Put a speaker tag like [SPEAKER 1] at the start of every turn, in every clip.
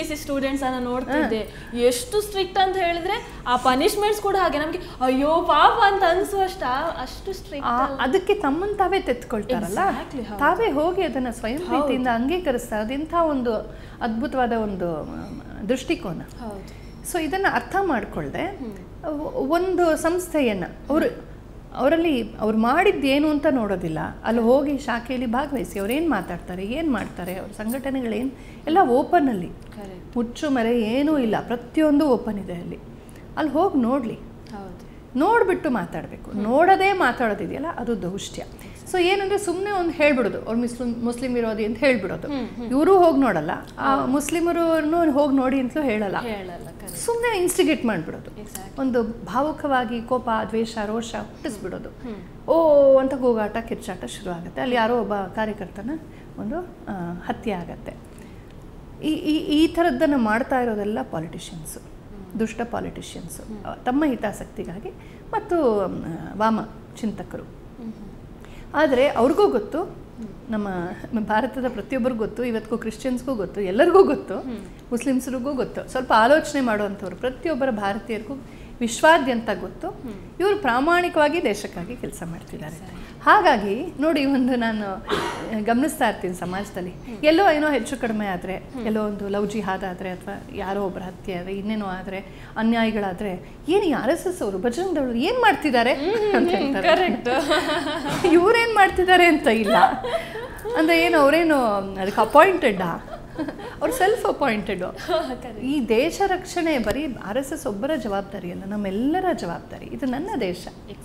[SPEAKER 1] C students ಅನ್ನ ನೋಡ್ತಿದ್ದೆ ಎಷ್ಟು ಸ್ಟ್ರಿಕ್ಟ್ ಅಂತ ಹೇಳಿದ್ರೆ ಆ ಪನಿಷ್ಮೆಂಟ್ಸ್ ಕೂಡ ಹಾಗೆ ನಮ್ಗೆ ಅಯ್ಯೋ ಪಾಪ ಅಂತ ಅನ್ಸುವಷ್ಟ ಅಷ್ಟು
[SPEAKER 2] ಆ,
[SPEAKER 1] ಸ್ಟ್ರಿಕ್ಟ್
[SPEAKER 2] ಅದಕ್ಕೆ ತಮ್ಮನ್ನು ತಾವೇ ತೆತ್ಕೊಳ್ತಾರಲ್ಲ
[SPEAKER 1] Exactly, ಹೌದು.
[SPEAKER 2] ತಾವೇ ಹೋಗಿ ಅದನ್ನ ಸ್ವಯಂ ಪ್ರೀತಿಯಿಂದ ಅಂಗೀಕರಿಸ್ತಾರೆ ಅದೆಂಥ ಒಂದು ಅದ್ಭುತವಾದ ಒಂದು ಮ್, ದೃಷ್ಟಿಕೋನ
[SPEAKER 1] ಹೌದು
[SPEAKER 2] ಸೊ ಇದನ್ನು ಅರ್ಥ ಮಾಡಿಕೊಳ್ಳದೆ ಒಂದು ಸಂಸ್ಥೆಯನ್ನು ಅವರು ಅವರಲ್ಲಿ ಅವ್ರು ಮಾಡಿದ್ದು ಏನು ಅಂತ ನೋಡೋದಿಲ್ಲ ಅಲ್ಲಿ ಹೋಗಿ ಶಾಖೆಯಲ್ಲಿ ಭಾಗವಹಿಸಿ ಅವ್ರು ಏನು ಮಾತಾಡ್ತಾರೆ ಏನು ಮಾಡ್ತಾರೆ ಅವ್ರ ಸಂಘಟನೆಗಳೇನು ಎಲ್ಲ ಓಪನಲ್ಲಿ
[SPEAKER 1] ಕರೆಕ್ಟ್
[SPEAKER 2] ಮುಚ್ಚು ಮರೆ ಏನೂ ಇಲ್ಲ ಪ್ರತಿಯೊಂದು ಓಪನ್ ಇದೆ ಅಲ್ಲಿ ಅಲ್ಲಿ ಹೋಗಿ ನೋಡಲಿ
[SPEAKER 1] ಹೌದು
[SPEAKER 2] ನೋಡಿಬಿಟ್ಟು ಮಾತಾಡಬೇಕು ನೋಡದೇ ಮಾತಾಡೋದಿದೆಯಲ್ಲ ಅದು ದೌಷ್ಟ್ಯ ಸೊ ಏನಂದ್ರೆ ಸುಮ್ಮನೆ ಒಂದು ಹೇಳ್ಬಿಡೋದು ಅವ್ರು ಮುಸ್ಲಿಂ ಮುಸ್ಲಿಂ ವಿರೋಧಿ ಅಂತ ಹೇಳ್ಬಿಡೋದು ಇವರು ಹೋಗಿ ನೋಡಲ್ಲ ಆ ಮುಸ್ಲಿಮರು ಹೋಗಿ ನೋಡಿ ಅಂತಲೂ ಹೇಳಲ್ಲ
[SPEAKER 1] ಹೇಳಲ್ಲ ಕರೆಕ್ಟ್
[SPEAKER 2] ಸುಮ್ಮನೆ ಇನ್ಸ್ಟಿಗೇಟ್ ಮಾಡಿಬಿಡೋದು
[SPEAKER 1] ಎಕ್ಸಾಕ್ಟ್
[SPEAKER 2] ಒಂದು ಭಾವುಕವಾಗಿ ಕೋಪ ದ್ವೇಷ ರೋಷ ಹುಟ್ಟಿಸ್ಬಿಡೋದು ಓ ಅಂತ ಕೂಗಾಟ ಕಿರ್ಚಾಟ ಶುರು ಆಗುತ್ತೆ ಅಲ್ಲಿ ಯಾರೋ ಒಬ್ಬ ಕಾರ್ಯಕರ್ತನ ಒಂದು ಆ, ಹತ್ಯೆ ಆಗತ್ತೆ ಈ ಈ ಈ ಥರದ್ದನ್ನು ಮಾಡ್ತಾ ಇರೋದೆಲ್ಲ ಪಾಲಿಟಿಷಿಯನ್ಸು ದುಷ್ಟ ಪಾಲಿಟಿಷಿಯನ್ಸು ತಮ್ಮ ಹಿತಾಸಕ್ತಿಗಾಗಿ ಮತ್ತು ಮ್, ವಾಮ ಚಿಂತಕರು ಆದರೆ ಅವ್ರಿಗೂ ಗೊತ್ತು ನಮ್ಮ ಭಾರತದ ಪ್ರತಿಯೊಬ್ಬರಿಗೂ ಗೊತ್ತು ಇವತ್ತಿಗೂ ಕ್ರಿಶ್ಚಿಯನ್ಸ್ಗೂ ಗೊತ್ತು ಎಲ್ಲರಿಗೂ ಗೊತ್ತು ಮುಸ್ಲಿಮ್ಸ್ರಿಗೂ ಗೊತ್ತು ಸ್ವಲ್ಪ ಆಲೋಚನೆ ಮಾಡುವಂಥವ್ರು ಪ್ರತಿಯೊಬ್ಬರ ಭಾರತೀಯರಿಗೂ ವಿಶ್ವಾದ್ಯಂತ ಗೊತ್ತು ಇವರು ಪ್ರಾಮಾಣಿಕವಾಗಿ ದೇಶಕ್ಕಾಗಿ ಕೆಲಸ ಮಾಡ್ತಿದ್ದಾರೆ ಹಾಗಾಗಿ ನೋಡಿ ಒಂದು ನಾನು ಗಮನಿಸ್ತಾ ಇರ್ತೀನಿ ಸಮಾಜದಲ್ಲಿ ಎಲ್ಲೋ ಏನೋ ಹೆಚ್ಚು ಕಡಿಮೆ ಆದರೆ ಎಲ್ಲೋ ಒಂದು ಲವ್ ಜಿಹಾದ್ ಆದರೆ ಅಥವಾ ಯಾರೋ ಒಬ್ಬರ ಹತ್ಯೆ ಆದರೆ ಇನ್ನೇನೋ ಆದರೆ ಅನ್ಯಾಯಗಳಾದರೆ ಏನು ಆರ್ ಎಸ್ ಎಸ್ ಅವರು ಬಜರಂಗದವರು ಏನು ಮಾಡ್ತಿದ್ದಾರೆ ಅಂತ ಹೇಳ್ತಾರೆ
[SPEAKER 1] ಕರೆಕ್ಟ್
[SPEAKER 2] ಇವ್ರೇನು ಮಾಡ್ತಿದ್ದಾರೆ ಅಂತ ಇಲ್ಲ ಅಂದರೆ ಏನು ಅವರೇನು ಅದಕ್ಕೆ ಅಪಾಯಿಂಟೆಡ್ಡಾ ಅವ್ರು ಸೆಲ್ಫ್ ಅಪಾಯಿಂಟೆಡ್ ಈ ದೇಶ ರಕ್ಷಣೆ ಬರೀ ಆರ್ ಎಸ್ ಎಸ್ ಒಬ್ಬರ ಜವಾಬ್ದಾರಿ ಅಲ್ಲ ನಮ್ಮೆಲ್ಲರ ಜವಾಬ್ದಾರಿ ಇದು ನನ್ನ ದೇಶ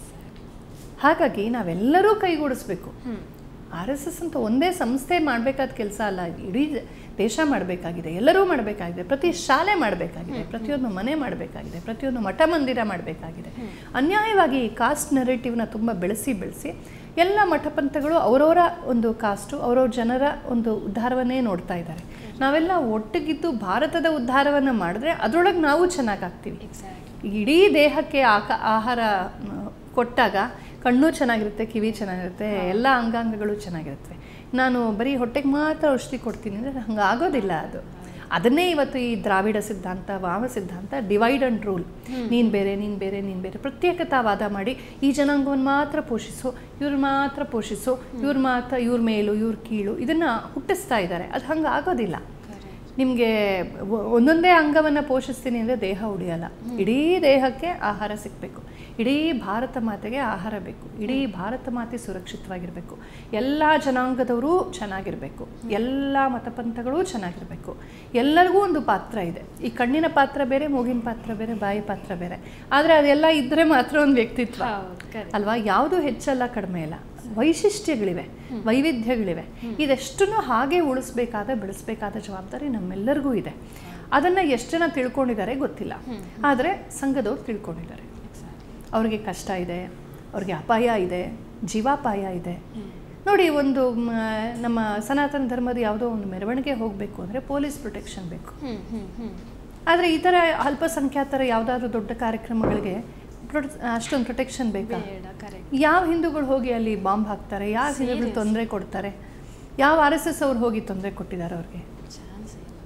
[SPEAKER 2] ಹಾಗಾಗಿ ನಾವೆಲ್ಲರೂ ಕೈಗೂಡಿಸ್ಬೇಕು ಆರ್ ಎಸ್ ಎಸ್ ಅಂತ ಒಂದೇ ಸಂಸ್ಥೆ ಮಾಡಬೇಕಾದ ಕೆಲಸ ಅಲ್ಲ ಇಡೀ ದೇಶ ಮಾಡಬೇಕಾಗಿದೆ ಎಲ್ಲರೂ ಮಾಡಬೇಕಾಗಿದೆ ಪ್ರತಿ ಶಾಲೆ ಮಾಡಬೇಕಾಗಿದೆ ಪ್ರತಿಯೊಂದು ಮನೆ ಮಾಡಬೇಕಾಗಿದೆ ಪ್ರತಿಯೊಂದು ಮಠ ಮಂದಿರ ಮಾಡಬೇಕಾಗಿದೆ ಅನ್ಯಾಯವಾಗಿ ಈ ಕಾಸ್ಟ್ ನೆರೇಟಿವ್ನ ತುಂಬ ಬೆಳೆಸಿ ಬೆಳೆಸಿ ಎಲ್ಲ ಮಠಪಂಥಗಳು ಅವರವರ ಒಂದು ಕಾಸ್ಟು ಅವರವ್ರ ಜನರ ಒಂದು ಉದ್ಧಾರವನ್ನೇ ನೋಡ್ತಾ ಇದ್ದಾರೆ ನಾವೆಲ್ಲ ಒಟ್ಟಿಗಿದ್ದು ಭಾರತದ ಉದ್ಧಾರವನ್ನು ಮಾಡಿದ್ರೆ ಅದರೊಳಗೆ ನಾವು ಚೆನ್ನಾಗಾಗ್ತೀವಿ ಇಡೀ ದೇಹಕ್ಕೆ ಆಕ ಆಹಾರ ಮ್, ಕೊಟ್ಟಾಗ ಕಣ್ಣು ಚೆನ್ನಾಗಿರುತ್ತೆ ಕಿವಿ ಚೆನ್ನಾಗಿರುತ್ತೆ ಎಲ್ಲ ಅಂಗಾಂಗಗಳು ಚೆನ್ನಾಗಿರುತ್ತವೆ ನಾನು ಬರೀ ಹೊಟ್ಟೆಗೆ ಮಾತ್ರ ಔಷಧಿ ಕೊಡ್ತೀನಿ ಅಂದರೆ ಹಂಗೆ ಆಗೋದಿಲ್ಲ ಅದು ಅದನ್ನೇ ಇವತ್ತು ಈ ದ್ರಾವಿಡ ಸಿದ್ಧಾಂತ ವಾಮ ಸಿದ್ಧಾಂತ ಡಿವೈಡ್ ಅಂಡ್ ರೂಲ್ ನೀನು ಬೇರೆ ನೀನು ಬೇರೆ ನೀನು ಬೇರೆ ಪ್ರತ್ಯೇಕತಾವಾದ ಮಾಡಿ ಈ ಜನಾಂಗವನ್ನು ಮಾತ್ರ ಪೋಷಿಸು ಇವ್ರು ಮಾತ್ರ ಪೋಷಿಸು ಇವ್ರು ಮಾತ್ರ ಇವ್ರ ಮೇಲು ಇವ್ರ ಕೀಳು ಇದನ್ನು ಹುಟ್ಟಿಸ್ತಾ ಇದ್ದಾರೆ ಅದು ಹಂಗೆ ಆಗೋದಿಲ್ಲ ನಿಮಗೆ ಒಂದೊಂದೇ ಅಂಗವನ್ನು ಪೋಷಿಸ್ತೀನಿ ಅಂದರೆ ದೇಹ ಉಳಿಯಲ್ಲ ಇಡೀ ದೇಹಕ್ಕೆ ಆಹಾರ ಸಿಗಬೇಕು ಇಡೀ ಭಾರತ ಮಾತೆಗೆ ಆಹಾರ ಬೇಕು ಇಡೀ ಭಾರತ ಮಾತೆ ಸುರಕ್ಷಿತವಾಗಿರಬೇಕು ಎಲ್ಲ ಜನಾಂಗದವರು ಚೆನ್ನಾಗಿರಬೇಕು ಎಲ್ಲ ಮತಪಂಥಗಳೂ ಚೆನ್ನಾಗಿರಬೇಕು ಎಲ್ಲರಿಗೂ ಒಂದು ಪಾತ್ರ ಇದೆ ಈ ಕಣ್ಣಿನ ಪಾತ್ರ ಬೇರೆ ಮೂಗಿನ ಪಾತ್ರ ಬೇರೆ ಬಾಯಿ ಪಾತ್ರ ಬೇರೆ ಆದರೆ ಅದೆಲ್ಲ ಇದ್ದರೆ ಮಾತ್ರ ಒಂದು ವ್ಯಕ್ತಿತ್ವ
[SPEAKER 1] ಹೌದು ಕರೆಕ್ಟ್
[SPEAKER 2] ಅಲ್ವಾ ಯಾವುದು ಹೆಚ್ಚಲ್ಲ ಕಡಿಮೆ ಇಲ್ಲ ವೈಶಿಷ್ಟ್ಯಗಳಿವೆ ವೈವಿಧ್ಯಗಳಿವೆ ಇದೆಷ್ಟನ್ನು ಹಾಗೆ ಉಳಿಸ್ಬೇಕಾದ ಬೆಳೆಸಬೇಕಾದ ಜವಾಬ್ದಾರಿ ನಮ್ಮೆಲ್ಲರಿಗೂ ಇದೆ ಅದನ್ನು ಎಷ್ಟು ಜನ ತಿಳ್ಕೊಂಡಿದ್ದಾರೆ ಗೊತ್ತಿಲ್ಲ ಆದರೆ ಸಂಘದವ್ರು ತಿಳ್ಕೊಂಡಿದ್ದಾರೆ ಅವ್ರಿಗೆ ಕಷ್ಟ ಇದೆ ಅವ್ರಿಗೆ ಅಪಾಯ ಇದೆ ಜೀವಾಪಾಯ ಇದೆ ನೋಡಿ ಒಂದು ಮ, ನಮ್ಮ ಸನಾತನ ಧರ್ಮದ ಯಾವುದೋ ಒಂದು ಮೆರವಣಿಗೆ ಹೋಗಬೇಕು ಅಂದರೆ ಪೊಲೀಸ್ ಪ್ರೊಟೆಕ್ಷನ್ ಬೇಕು
[SPEAKER 1] ಹ್ಮ್ ಹ್ಮ್ ಹ್ಮ್
[SPEAKER 2] ಆದರೆ ಈ ಥರ ಅಲ್ಪಸಂಖ್ಯಾತರ ಯಾವುದಾದ್ರೂ ದೊಡ್ಡ ಕಾರ್ಯಕ್ರಮಗಳಿಗೆ ಪ್ರೊಟ್ ಅಷ್ಟೊಂದು ಪ್ರೊಟೆಕ್ಷನ್ ಬೇಕಾ
[SPEAKER 1] ಬೇಡ ಕರೆಕ್ಟ್
[SPEAKER 2] ಯಾವ ಹಿಂದೂಗಳು ಹೋಗಿ ಅಲ್ಲಿ ಬಾಂಬ್ ಹಾಕ್ತಾರೆ ಯಾವ ಹಿಂದೂಗಳು ತೊಂದರೆ ಕೊಡ್ತಾರೆ ಯಾವ ಆರ್ ಎಸ್ ಎಸ್ ಅವ್ರು ಹೋಗಿ ತೊಂದರೆ ಕೊಟ್ಟಿದ್ದಾರೆ ಅವ್ರಿಗೆ
[SPEAKER 1] ಚಾನ್ಸ್ ಇಲ್ಲ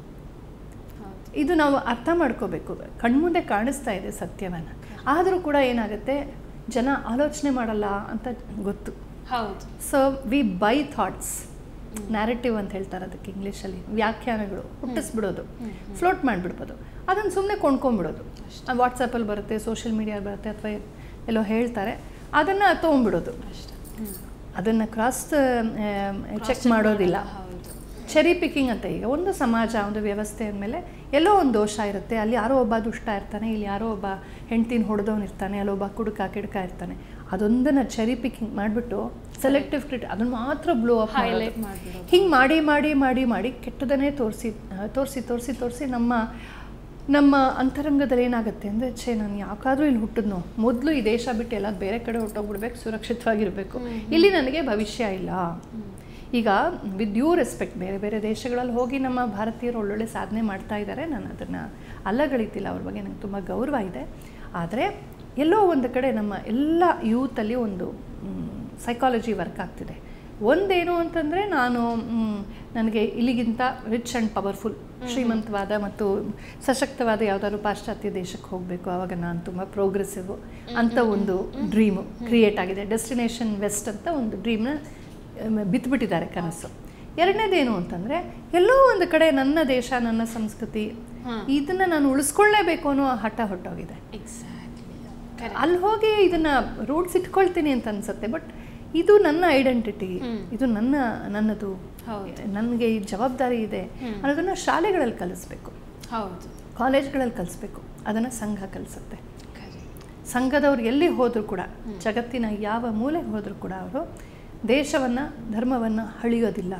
[SPEAKER 1] ಹೌದು
[SPEAKER 2] ಇದು ನಾವು ಅರ್ಥ ಮಾಡ್ಕೋಬೇಕು ಕಣ್ಮುಂದೆ ಕಾಣಿಸ್ತಾ ಇದೆ ಸತ್ಯವನ್ನು ಆದರೂ ಕೂಡ ಏನಾಗುತ್ತೆ ಜನ ಆಲೋಚನೆ ಮಾಡಲ್ಲ ಅಂತ ಗೊತ್ತು
[SPEAKER 1] ಹೌದು
[SPEAKER 2] so we buy thoughts narrative ಅಂತ ಹೇಳ್ತಾರೆ ಅದಕ್ಕೆ ಇಂಗ್ಲೀಷಲ್ಲಿ ವ್ಯಾಖ್ಯಾನಗಳು ಹುಟ್ಟಿಸ್ಬಿಡೋದು ಫ್ಲೋಟ್ ಮಾಡಿಬಿಡ್ಬೋದು ಅದನ್ನು ಸುಮ್ಮನೆ ಕೊಂಡ್ಕೊಂಬಿಡೋದು ವಾಟ್ಸಪ್ಪಲ್ಲಿ ಬರುತ್ತೆ ಸೋಷಿಯಲ್ ಮೀಡಿಯಲ್ಲಿ ಬರುತ್ತೆ ಅಥವಾ ಎಲ್ಲೋ ಹೇಳ್ತಾರೆ ಅದನ್ನು ತೊಗೊಂಬಿಡೋದು
[SPEAKER 1] ಅಷ್ಟೇ ಹ್ಮ್
[SPEAKER 2] ಅದನ್ನು ಕ್ರಾಸ್ ಚೆಕ್ ಮಾಡೋದಿಲ್ಲ
[SPEAKER 1] ಹೌದು
[SPEAKER 2] ಚೆರಿ ಪಿಕ್ಕಿಂಗ್ ಅಂತ ಈಗ ಒಂದು ಸಮಾಜ ಒಂದು ವ್ಯವಸ್ಥೆ ಅಂದಮೇಲೆ ಎಲ್ಲೋ ಒಂದು ದೋಷ ಇರುತ್ತೆ ಅಲ್ಲಿ ಯಾರೋ ಒಬ್ಬ ದುಷ್ಟ ಇರ್ತಾನೆ ಇಲ್ಲಿ ಯಾರೋ ಒಬ್ಬ ಹೆಂಡ್ತಿನ ಹೊಡೆದವನು ಇರ್ತಾನೆ ಅಲ್ಲೊಬ್ಬ ಕುಡುಕ ಕಿಡುಕ ಇರ್ತಾನೆ ಅದೊಂದನ್ನು ಚೆರಿ ಪಿಕ್ಕಿಂಗ್ ಮಾಡಿಬಿಟ್ಟು ಸೆಲೆಕ್ಟಿವ್ ಕ್ರಿಟ್ ಅದನ್ನು ಮಾತ್ರ ಬ್ಲೋ ಅಪ್
[SPEAKER 1] ಹೈಲೈಟ್ ಮಾಡ್ಬಿಡೋದು
[SPEAKER 2] ಹಿಂಗೆ ಮಾಡಿ ಮಾಡಿ ಮಾಡಿ ಮಾಡಿ ಕೆಟ್ಟದನ್ನೇ ತೋರಿಸಿ ತೋರಿಸಿ ತೋರಿಸಿ ತೋರಿಸಿ ನಮ್ಮ ನಮ್ಮ ಅಂತರಂಗದಲ್ಲಿ ಏನಾಗುತ್ತೆ ಅಂದರೆ ಛೇ ನಾನು ಯಾಕಾದರೂ ಇಲ್ಲಿ ಹುಟ್ಟಿದ್ನೋ ಮೊದಲು ಈ ದೇಶ ಬಿಟ್ಟು ಎಲ್ಲ ಬೇರೆ ಕಡೆ ಹೊಟ್ಟೋಗ್ಬಿಡ್ಬೇಕು ಸುರಕ್ಷಿತವಾಗಿರಬೇಕು ಇಲ್ಲಿ ನನಗೆ ಭವಿಷ್ಯ ಇಲ್ಲ ಈಗ ವಿತ್ ಡ್ಯೂ ರೆಸ್ಪೆಕ್ಟ್ ಬೇರೆ ಬೇರೆ ದೇಶಗಳಲ್ಲಿ ಹೋಗಿ ನಮ್ಮ ಭಾರತೀಯರು ಒಳ್ಳೊಳ್ಳೆ ಸಾಧನೆ ಮಾಡ್ತಾ ಇದ್ದಾರೆ ನಾನು ಅದನ್ನು ಅಲ್ಲಗಳಿತಿಲ್ಲ ಅವ್ರ ಬಗ್ಗೆ ನಂಗೆ ತುಂಬ ಗೌರವ ಇದೆ ಆದರೆ ಎಲ್ಲೋ ಒಂದು ಕಡೆ ನಮ್ಮ ಎಲ್ಲ ಯೂತಲ್ಲಿ ಒಂದು ಸೈಕಾಲಜಿ ವರ್ಕ್ ಆಗ್ತಿದೆ ಒಂದೇನು ಅಂತಂದರೆ ನಾನು ಮ್, ನನಗೆ ಇಲ್ಲಿಗಿಂತ ರಿಚ್ ಆ್ಯಂಡ್ ಪವರ್ಫುಲ್ ಶ್ರೀಮಂತವಾದ ಮತ್ತು ಸಶಕ್ತವಾದ ಯಾವುದಾದ್ರು ಪಾಶ್ಚಾತ್ಯ ದೇಶಕ್ಕೆ ಹೋಗಬೇಕು ಆವಾಗ ನಾನು ತುಂಬ ಪ್ರೋಗ್ರೆಸಿವ್ ಅಂತ ಒಂದು ಡ್ರೀಮು ಕ್ರಿಯೇಟ್ ಆಗಿದೆ ಡೆಸ್ಟಿನೇಷನ್ ವೆಸ್ಟ್ ಅಂತ ಒಂದು ಡ್ರೀಮ್ನ ಬಿತ್ಬಿಟ್ಟಿದ್ದಾರೆ ಕನಸು ಎರಡನೇದೇನು ಅಂತಂದರೆ ಎಲ್ಲೋ ಒಂದು ಕಡೆ ನನ್ನ ದೇಶ ನನ್ನ ಸಂಸ್ಕೃತಿ ಇದನ್ನು ನಾನು ಉಳಿಸ್ಕೊಳ್ಳೇಬೇಕು ಅನ್ನೋ ಹಠ ಹೊಟ್ಟೋಗಿದೆ
[SPEAKER 1] ಎಕ್ಸಾಕ್ಟ್ಲಿ
[SPEAKER 2] ಅಲ್ಲಿ ಹೋಗಿ ಇದನ್ನ ರೂಟ್ಸ್ ಇಟ್ಕೊಳ್ತೀನಿ ಅಂತ ಅನ್ಸುತ್ತೆ ಬಟ್ ಇದು ನನ್ನ ಐಡೆಂಟಿಟಿ ಇದು ನನ್ನ ನನ್ನದು
[SPEAKER 1] ಹೌದು.
[SPEAKER 2] ನನಗೆ ಈ ಜವಾಬ್ದಾರಿ ಇದೆ ಅನ್ನೋದನ್ನ ಶಾಲೆಗಳಲ್ಲಿ ಕಲಿಸ್ಬೇಕು
[SPEAKER 1] ಹೌದು
[SPEAKER 2] ಕಾಲೇಜ್ಗಳಲ್ಲಿ ಕಲಿಸ್ಬೇಕು ಅದನ್ನು ಸಂಘ ಕಲಿಸುತ್ತೆ
[SPEAKER 1] ಕರೆಕ್ಟ್
[SPEAKER 2] ಸಂಘದವ್ರು ಎಲ್ಲಿ ಹೋದರೂ ಕೂಡ ಜಗತ್ತಿನ ಯಾವ ಮೂಲೆ ಹೋದರೂ ಕೂಡ ಅವರು ದೇಶವನ್ನು ಧರ್ಮವನ್ನು ಹಳಿಯೋದಿಲ್ಲ